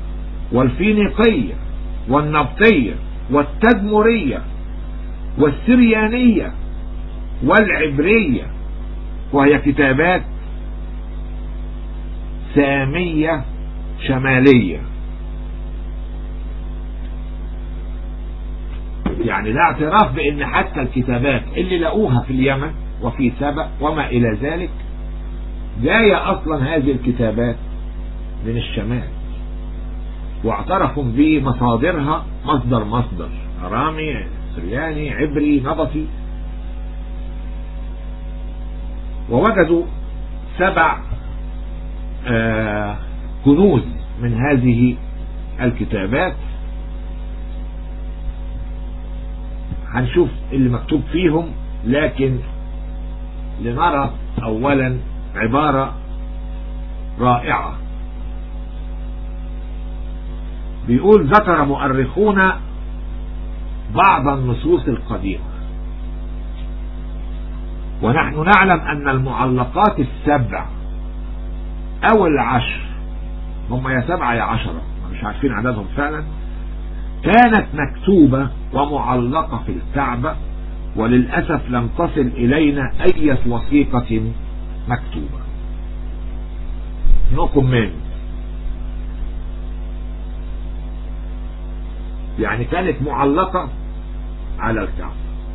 والفينيقية والنبطية والتدمرية والسريانية والعبرية وهي كتابات سامية شمالية يعني ده اعتراف بان حتى الكتابات اللي لقوها في اليمن وفي سبأ وما الى ذلك جاية اصلا هذه الكتابات من الشمال واعترفوا بمصادرها مصدر مصدر ارامي سرياني عبري نبطي ووجدوا سبع آه كنوز من هذه الكتابات هنشوف اللي مكتوب فيهم لكن لنرى اولا عبارة رائعة بيقول ذكر مؤرخون بعض النصوص القديمة ونحن نعلم ان المعلقات السبع او العشر هم يا سبعة يا عشرة مش عارفين عددهم فعلا كانت مكتوبة ومعلقة في الكعبة وللأسف لم تصل إلينا أي وثيقة مكتوبة نو كومنت يعني كانت معلقة على الكعبة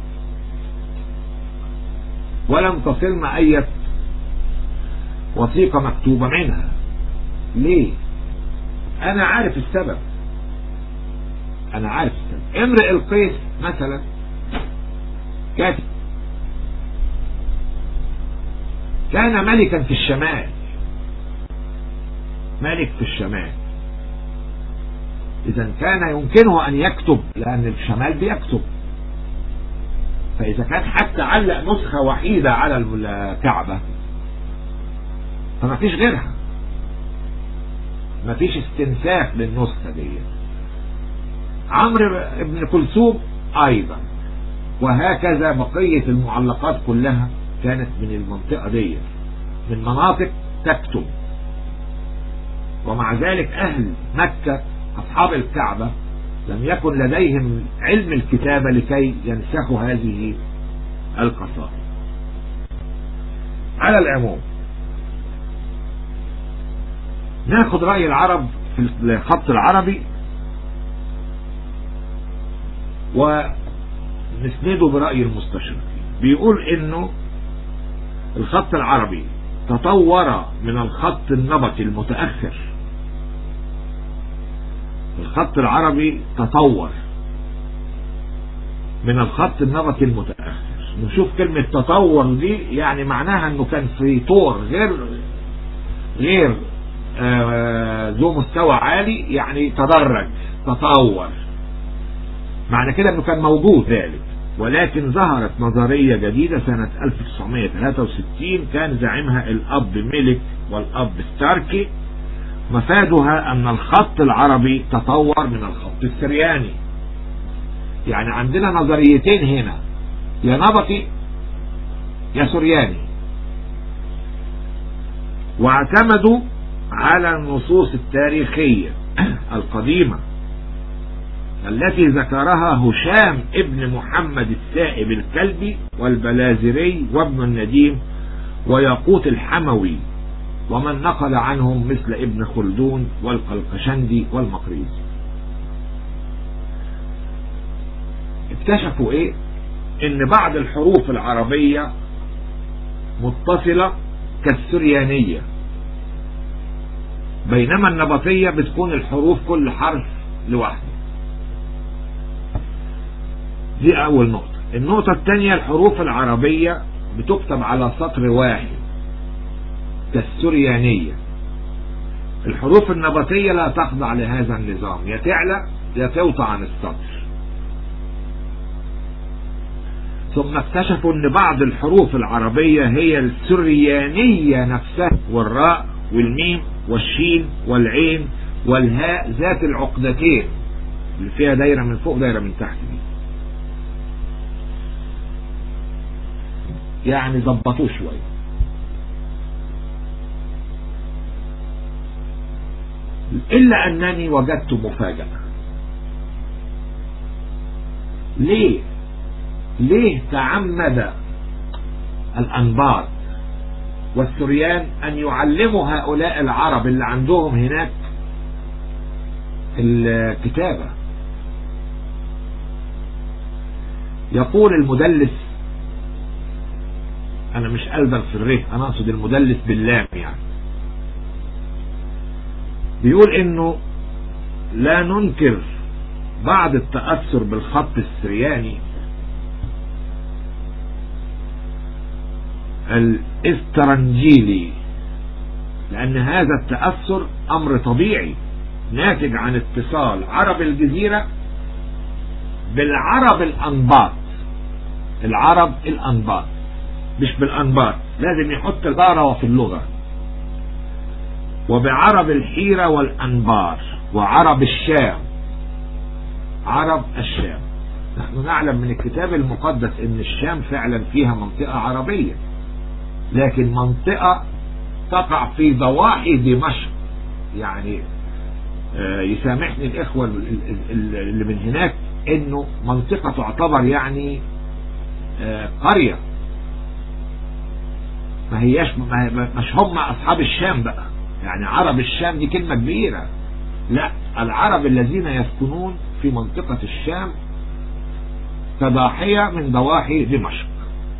ولم تصلنا أي وثيقة مكتوبة منها ليه أنا عارف السبب أنا عارف السبب امرئ القيس مثلا كاتب كان ملكا في الشمال ملك في الشمال اذا كان يمكنه ان يكتب لان الشمال بيكتب فاذا كان حتى علق نسخة وحيدة على الكعبة فما فيش غيرها ما فيش استنساخ للنسخة دي عمرو بن كلثوم ايضا وهكذا بقية المعلقات كلها كانت من المنطقة دي من مناطق تكتب ومع ذلك أهل مكة أصحاب الكعبة لم يكن لديهم علم الكتابة لكي ينسخوا هذه القصائد على العموم ناخد رأي العرب في الخط العربي ونسنده برأي المستشرقين بيقول انه الخط العربي تطور من الخط النبطي المتأخر الخط العربي تطور من الخط النبطي المتأخر نشوف كلمة تطور دي يعني معناها انه كان في طور غير غير آه ذو مستوى عالي يعني تدرج تطور معنى كده انه كان موجود ذلك ولكن ظهرت نظرية جديدة سنة 1963 كان زعيمها الأب ميلك والأب ستاركي مفادها أن الخط العربي تطور من الخط السرياني يعني عندنا نظريتين هنا يا نبطي يا سرياني واعتمدوا على النصوص التاريخية القديمة التي ذكرها هشام ابن محمد السائب الكلبي والبلازري وابن النديم وياقوت الحموي ومن نقل عنهم مثل ابن خلدون والقلقشندي والمقريزي اكتشفوا ايه ان بعض الحروف العربية متصلة كالسريانية بينما النبطية بتكون الحروف كل حرف لوحده دي اول نقطة النقطة الثانية الحروف العربية بتكتب على سطر واحد كالسريانية الحروف النبطية لا تخضع لهذا النظام يا تعلى يا توطى عن السطر ثم اكتشفوا ان بعض الحروف العربية هي السريانية نفسها والراء والميم والشين والعين والهاء ذات العقدتين اللي فيها دايرة من فوق دايرة من تحت دي يعني ظبطوه شوية إلا أنني وجدت مفاجأة ليه ليه تعمد الأنباط والسريان أن يعلموا هؤلاء العرب اللي عندهم هناك الكتابة يقول المدلس أنا مش قلبا في الره أنا أقصد المدلس باللام يعني بيقول إنه لا ننكر بعض التأثر بالخط السرياني الاسترنجيلي لأن هذا التأثر أمر طبيعي ناتج عن اتصال عرب الجزيرة بالعرب الأنباط العرب الأنباط مش بالأنباط لازم يحط البارة في اللغة وبعرب الحيرة والأنبار وعرب الشام عرب الشام نحن نعلم من الكتاب المقدس ان الشام فعلا فيها منطقة عربية لكن منطقة تقع في ضواحي دمشق يعني يسامحني الاخوة اللي من هناك انه منطقة تعتبر يعني قرية ما هياش مش هم اصحاب الشام بقى يعني عرب الشام دي كلمة كبيرة لا العرب الذين يسكنون في منطقة الشام كضاحية من ضواحي دمشق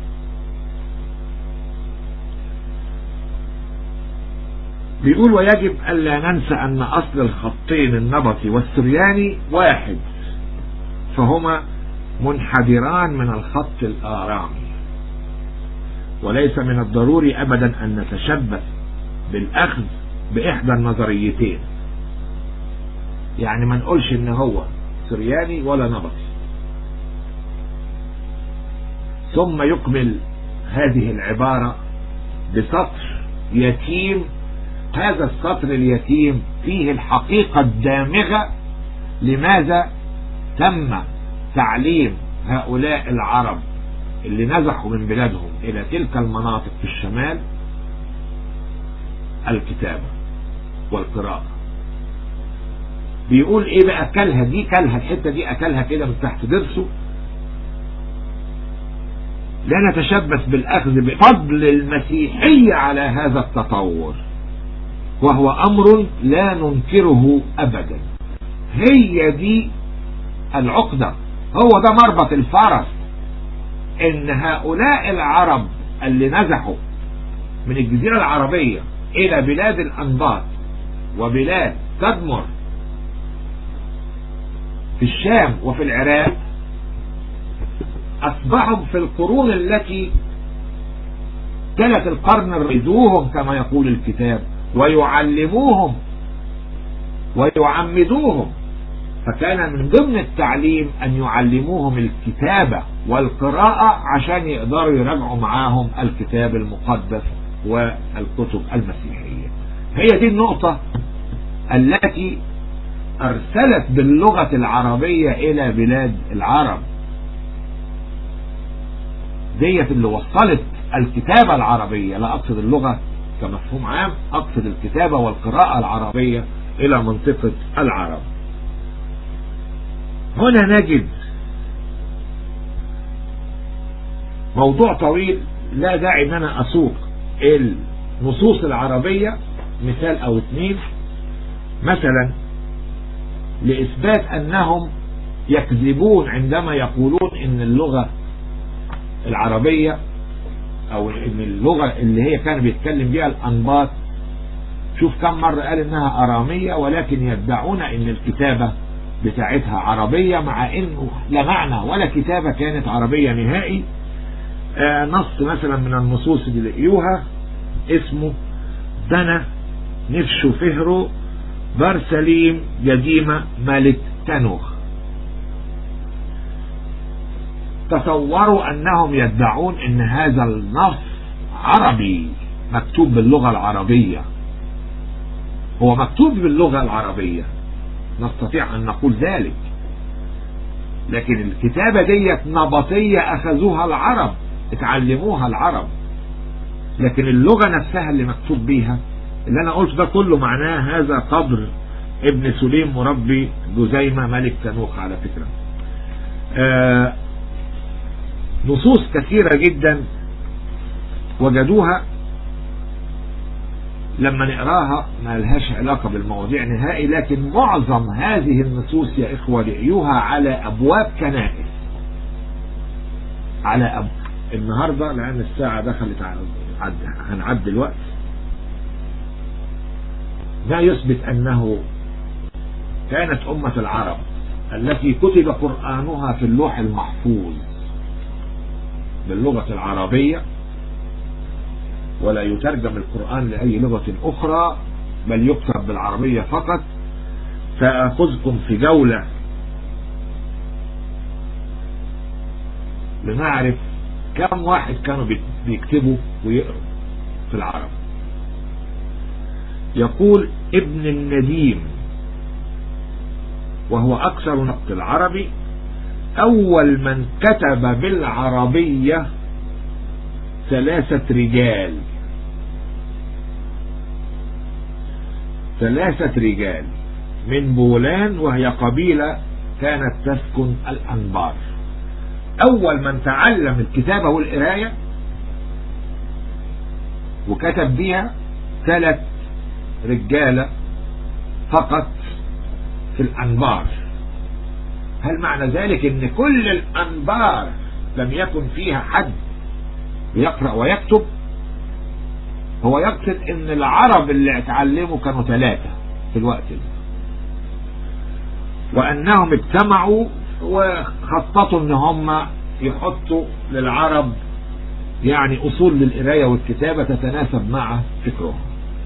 بيقول ويجب ألا ننسى أن أصل الخطين النبطي والسرياني واحد فهما منحدران من الخط الآرامي وليس من الضروري أبدا أن نتشبث بالأخذ بإحدى النظريتين يعني ما نقولش إن هو سرياني ولا نبطي ثم يكمل هذه العبارة بسطر يتيم هذا السطر اليتيم فيه الحقيقة الدامغة لماذا تم تعليم هؤلاء العرب اللي نزحوا من بلادهم إلى تلك المناطق في الشمال الكتابة والقراءة بيقول ايه بقى كلها دي كلها الحتة دي اكلها كده من تحت درسه لا نتشبث بالأخذ بفضل المسيحية على هذا التطور وهو أمر لا ننكره أبدا هي دي العقدة هو ده مربط الفرس ان هؤلاء العرب اللي نزحوا من الجزيرة العربية الى بلاد الانباط وبلاد تدمر في الشام وفي العراق اصبحوا في القرون التي تلت القرن ريدوهم كما يقول الكتاب ويعلموهم ويعمدوهم فكان من ضمن التعليم أن يعلموهم الكتابة والقراءة عشان يقدروا يراجعوا معاهم الكتاب المقدس والكتب المسيحية هي دي النقطة التي أرسلت باللغة العربية إلى بلاد العرب ديت اللي وصلت الكتابة العربية لا أقصد اللغة كمفهوم عام أقصد الكتابة والقراءة العربية إلى منطقة العرب هنا نجد موضوع طويل لا داعي ان انا اسوق النصوص العربية مثال او اتنين مثلا لاثبات انهم يكذبون عندما يقولون ان اللغة العربية او ان اللغة اللي هي كان بيتكلم بها الانباط شوف كم مرة قال انها ارامية ولكن يدعون ان الكتابة بتاعتها عربية مع انه لا معنى ولا كتابة كانت عربية نهائي آه نص مثلا من النصوص اللي لقيوها اسمه دنا نفشو فهرو برسليم جديمة ملك تنوخ تصوروا انهم يدعون ان هذا النص عربي مكتوب باللغة العربية هو مكتوب باللغة العربية نستطيع أن نقول ذلك لكن الكتابة ديت نبطية أخذوها العرب اتعلموها العرب لكن اللغة نفسها اللي مكتوب بيها اللي أنا قلت ده كله معناه هذا قدر ابن سليم مربي جزيمة ملك تنوخ على فكرة آه نصوص كثيرة جدا وجدوها لما نقراها ما لهاش علاقة بالمواضيع نهائي لكن معظم هذه النصوص يا إخوة لقيوها على أبواب كنائس على أب... النهاردة لأن الساعة دخلت على هنعد الوقت ما يثبت أنه كانت أمة العرب التي كتب قرآنها في اللوح المحفوظ باللغة العربية ولا يترجم القرآن لأي لغة أخرى بل يكتب بالعربية فقط سأخذكم في جولة لنعرف كم واحد كانوا بيكتبوا ويقروا في العرب يقول ابن النديم وهو أكثر نقد العربي أول من كتب بالعربية ثلاثة رجال ثلاثة رجال من بولان وهي قبيلة كانت تسكن الأنبار أول من تعلم الكتابة والقراية وكتب بها ثلاث رجالة فقط في الأنبار هل معنى ذلك ان كل الأنبار لم يكن فيها حد يقرأ ويكتب هو يقصد ان العرب اللي اتعلموا كانوا ثلاثة في الوقت ده وانهم اجتمعوا وخططوا ان هم يحطوا للعرب يعني اصول للقراية والكتابة تتناسب مع فكرهم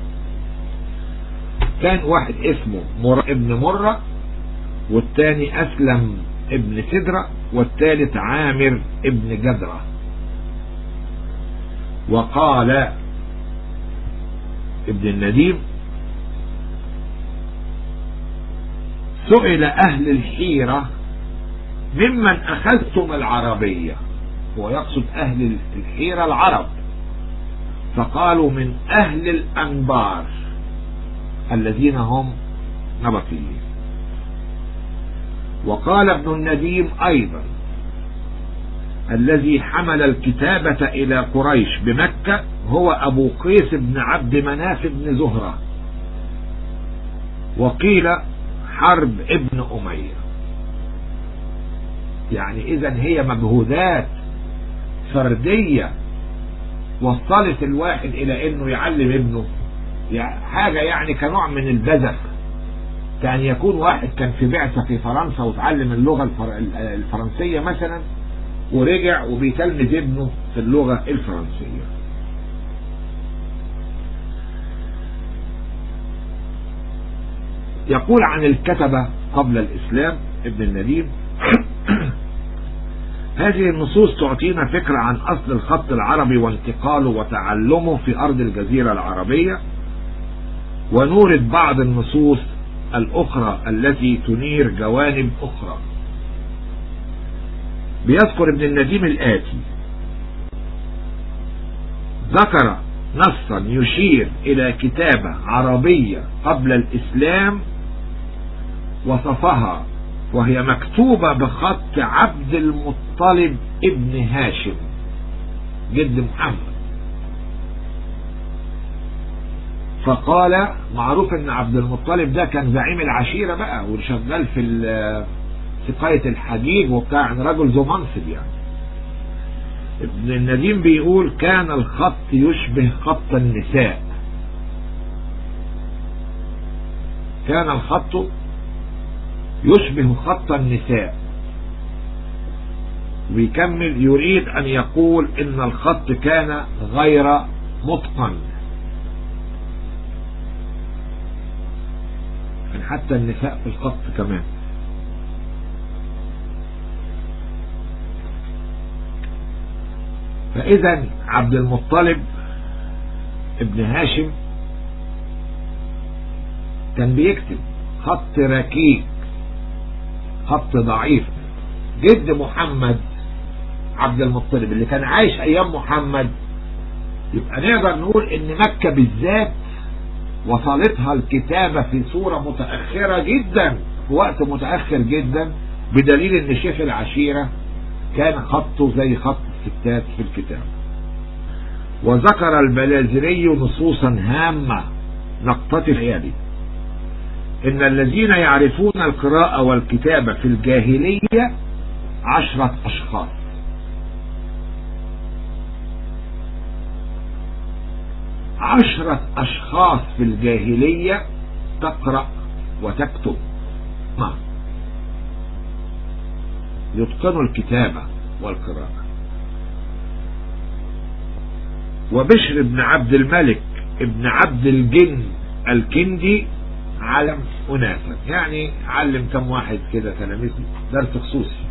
كان واحد اسمه مر ابن مرة والتاني اسلم ابن سدرة والثالث عامر ابن جدرة وقال ابن النديم سئل أهل الحيرة ممن أخذتم العربية هو يقصد أهل الحيرة العرب فقالوا من أهل الأنبار الذين هم نبطيين وقال ابن النديم أيضا الذي حمل الكتابة إلى قريش بمكة هو أبو قيس بن عبد مناف بن زهرة وقيل حرب ابن أمية يعني إذا هي مجهودات فردية وصلت الواحد إلى إنه يعلم ابنه يعني حاجة يعني كنوع من البذخ كان يكون واحد كان في بعثة في فرنسا وتعلم اللغة الفرنسية مثلا ورجع وبيتلمذ ابنه في اللغة الفرنسية يقول عن الكتبة قبل الإسلام ابن النديم هذه النصوص تعطينا فكرة عن أصل الخط العربي وانتقاله وتعلمه في أرض الجزيرة العربية ونورد بعض النصوص الأخرى التي تنير جوانب أخرى بيذكر ابن النديم الآتي ذكر نصا يشير إلى كتابة عربية قبل الإسلام وصفها وهي مكتوبة بخط عبد المطلب ابن هاشم جد محمد فقال معروف ان عبد المطلب ده كان زعيم العشيرة بقى وشغال في سقاية الحديد وبتاع رجل ذو منصب يعني ابن النديم بيقول كان الخط يشبه خط النساء كان الخط يشبه خط النساء ويكمل يريد ان يقول ان الخط كان غير متقن يعني حتى النساء في الخط كمان فاذا عبد المطلب ابن هاشم كان بيكتب خط ركيك خط ضعيف جد محمد عبد المطلب اللي كان عايش ايام محمد يبقى نقدر نقول ان مكة بالذات وصلتها الكتابة في صورة متأخرة جدا في وقت متأخر جدا بدليل ان شيخ العشيرة كان خطه زي خط الستات في الكتاب وذكر البلازري نصوصا هامة نقتطف يدي ان الذين يعرفون القراءة والكتابة في الجاهلية عشرة اشخاص عشرة اشخاص في الجاهلية تقرأ وتكتب ما يتقنوا الكتابة والقراءة وبشر بن عبد الملك ابن عبد الجن الكندي علم أناسا يعني علم كم واحد كده تلاميذ درس خصوصي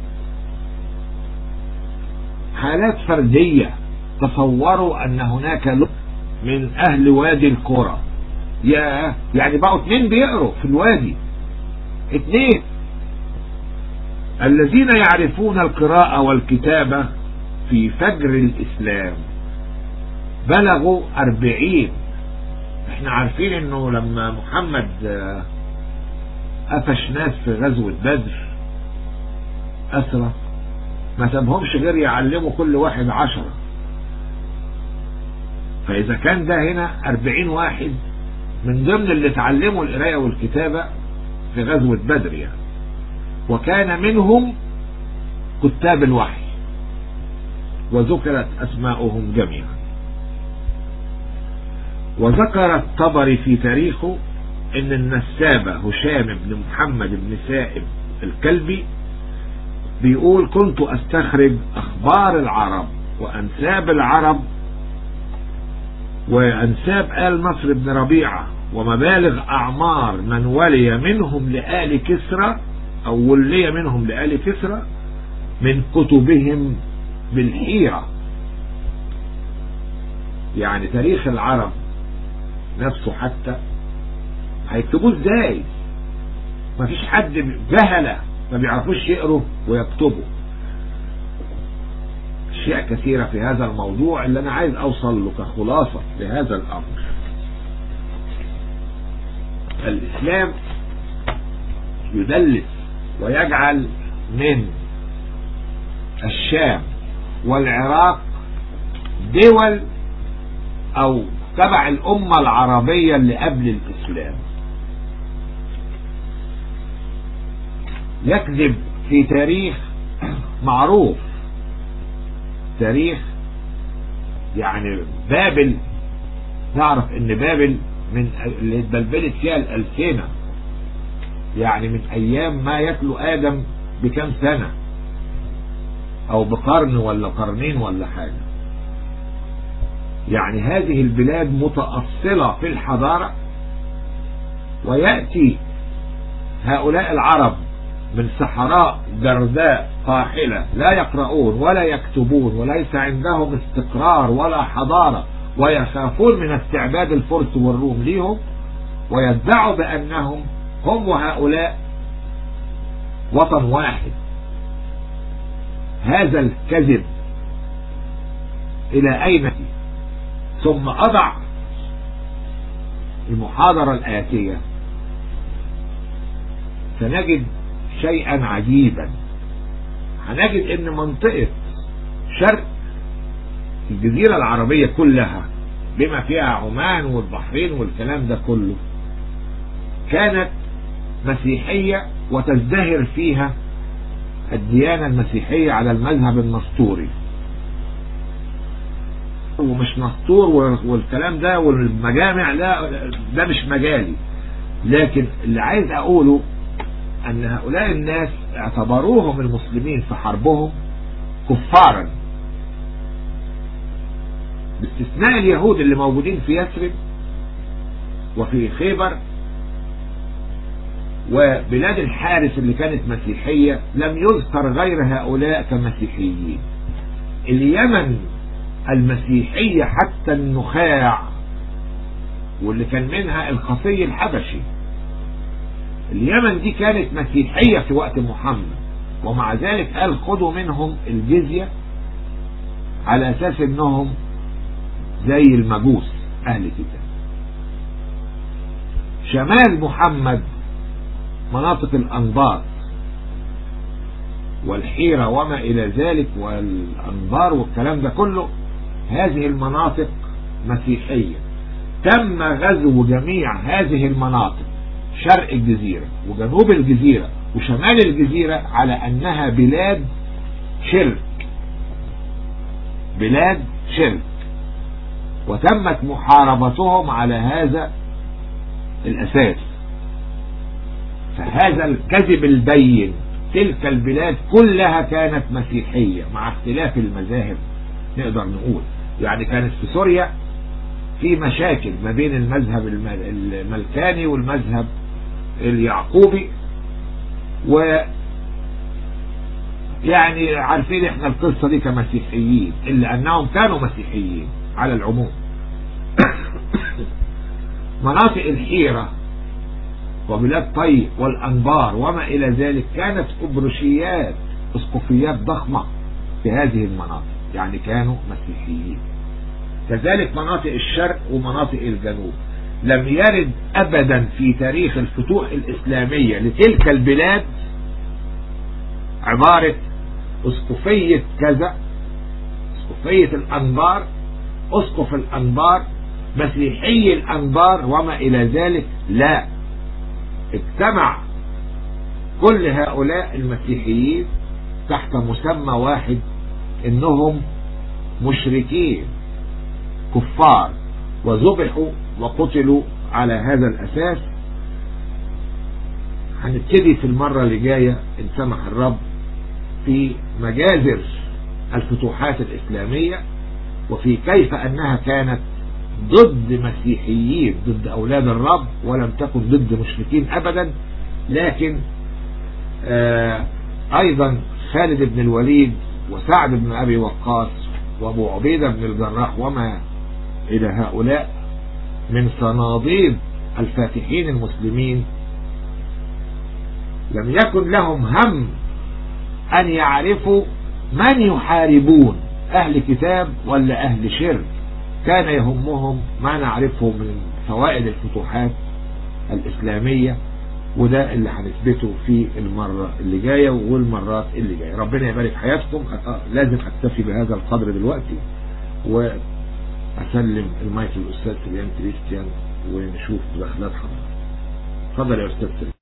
حالات فردية تصوروا أن هناك لب من أهل وادي القرى يا يعني بقوا اتنين بيقروا في الوادي اتنين الذين يعرفون القراءة والكتابة في فجر الإسلام بلغوا أربعين احنا عارفين انه لما محمد قفش ناس في غزوة بدر أسرى ما سابهمش غير يعلموا كل واحد عشرة فإذا كان ده هنا أربعين واحد من ضمن اللي اتعلموا القراية والكتابة في غزوة بدر يعني وكان منهم كتاب الوحي وذكرت أسماؤهم جميعا وذكر الطبري في تاريخه ان النسابة هشام بن محمد بن سائب الكلبي بيقول كنت استخرج اخبار العرب وانساب العرب وانساب آل نصر بن ربيعة ومبالغ اعمار من ولي منهم لآل كسرى او ولي منهم لآل كسرى من كتبهم بالحيرة يعني تاريخ العرب نفسه حتى هيكتبوه ازاي مفيش حد جهلة ما بيعرفوش يقروا ويكتبوا اشياء كثيرة في هذا الموضوع اللي انا عايز اوصل له كخلاصة لهذا الامر الاسلام يدلس ويجعل من الشام والعراق دول او تبع الأمة العربية اللي قبل الإسلام يكذب في تاريخ معروف تاريخ يعني بابل نعرف ان بابل من اللي اتبلبلت فيها الألسنة يعني من ايام ما يتلو ادم بكم سنة او بقرن ولا قرنين ولا حاجة يعني هذه البلاد متأصلة في الحضارة ويأتي هؤلاء العرب من صحراء جرداء قاحلة لا يقرؤون ولا يكتبون وليس عندهم استقرار ولا حضارة ويخافون من استعباد الفرس والروم ليهم ويدعوا بأنهم هم وهؤلاء وطن واحد هذا الكذب إلى أين ثم أضع المحاضرة الآتية سنجد شيئا عجيبا هنجد ان منطقة شرق الجزيرة العربية كلها بما فيها عمان والبحرين والكلام ده كله كانت مسيحية وتزدهر فيها الديانة المسيحية على المذهب النسطوري ومش نسطور والكلام ده والمجامع لا ده مش مجالي لكن اللي عايز اقوله ان هؤلاء الناس اعتبروهم المسلمين في حربهم كفارا باستثناء اليهود اللي موجودين في يثرب وفي خيبر وبلاد الحارس اللي كانت مسيحية لم يذكر غير هؤلاء كمسيحيين اليمن المسيحية حتى النخاع واللي كان منها الخصي الحبشي اليمن دي كانت مسيحية في وقت محمد ومع ذلك قال خدوا منهم الجزية على اساس انهم زي المجوس اهل كتاب شمال محمد مناطق الأنبار والحيرة وما إلى ذلك والأنبار والكلام ده كله هذه المناطق مسيحية تم غزو جميع هذه المناطق شرق الجزيرة وجنوب الجزيرة وشمال الجزيرة على أنها بلاد شرك بلاد شرك وتمت محاربتهم على هذا الأساس فهذا الكذب البين تلك البلاد كلها كانت مسيحية مع اختلاف المذاهب نقدر نقول يعني كانت في سوريا في مشاكل ما بين المذهب الملكاني والمذهب اليعقوبي و يعني عارفين احنا القصة دي كمسيحيين الا انهم كانوا مسيحيين على العموم مناطق الحيرة وبلاد طي والأنبار وما إلى ذلك كانت أبرشيات اسقفيات ضخمة في هذه المناطق يعني كانوا مسيحيين كذلك مناطق الشرق ومناطق الجنوب لم يرد أبدا في تاريخ الفتوح الإسلامية لتلك البلاد عبارة اسقفية كذا اسقفية الأنبار اسقف الأنبار مسيحي الأنبار وما إلى ذلك لا اجتمع كل هؤلاء المسيحيين تحت مسمى واحد انهم مشركين كفار وذبحوا وقتلوا على هذا الاساس هنبتدي في المرة اللي جاية ان سمح الرب في مجازر الفتوحات الاسلامية وفي كيف انها كانت ضد مسيحيين ضد أولاد الرب ولم تكن ضد مشركين أبدا لكن آه أيضا خالد بن الوليد وسعد بن أبي وقاص وأبو عبيدة بن الجراح وما إلى هؤلاء من صناديد الفاتحين المسلمين لم يكن لهم هم أن يعرفوا من يحاربون أهل كتاب ولا أهل شرك كان يهمهم ما نعرفه من فوائد الفتوحات الإسلامية وده اللي هنثبته في المرة اللي جاية والمرات اللي جاية ربنا يبارك حياتكم لازم أكتفي بهذا القدر دلوقتي وأسلم المايك للأستاذ سليان كريستيان ونشوف مداخلات حضرتك اتفضل يا أستاذ سليان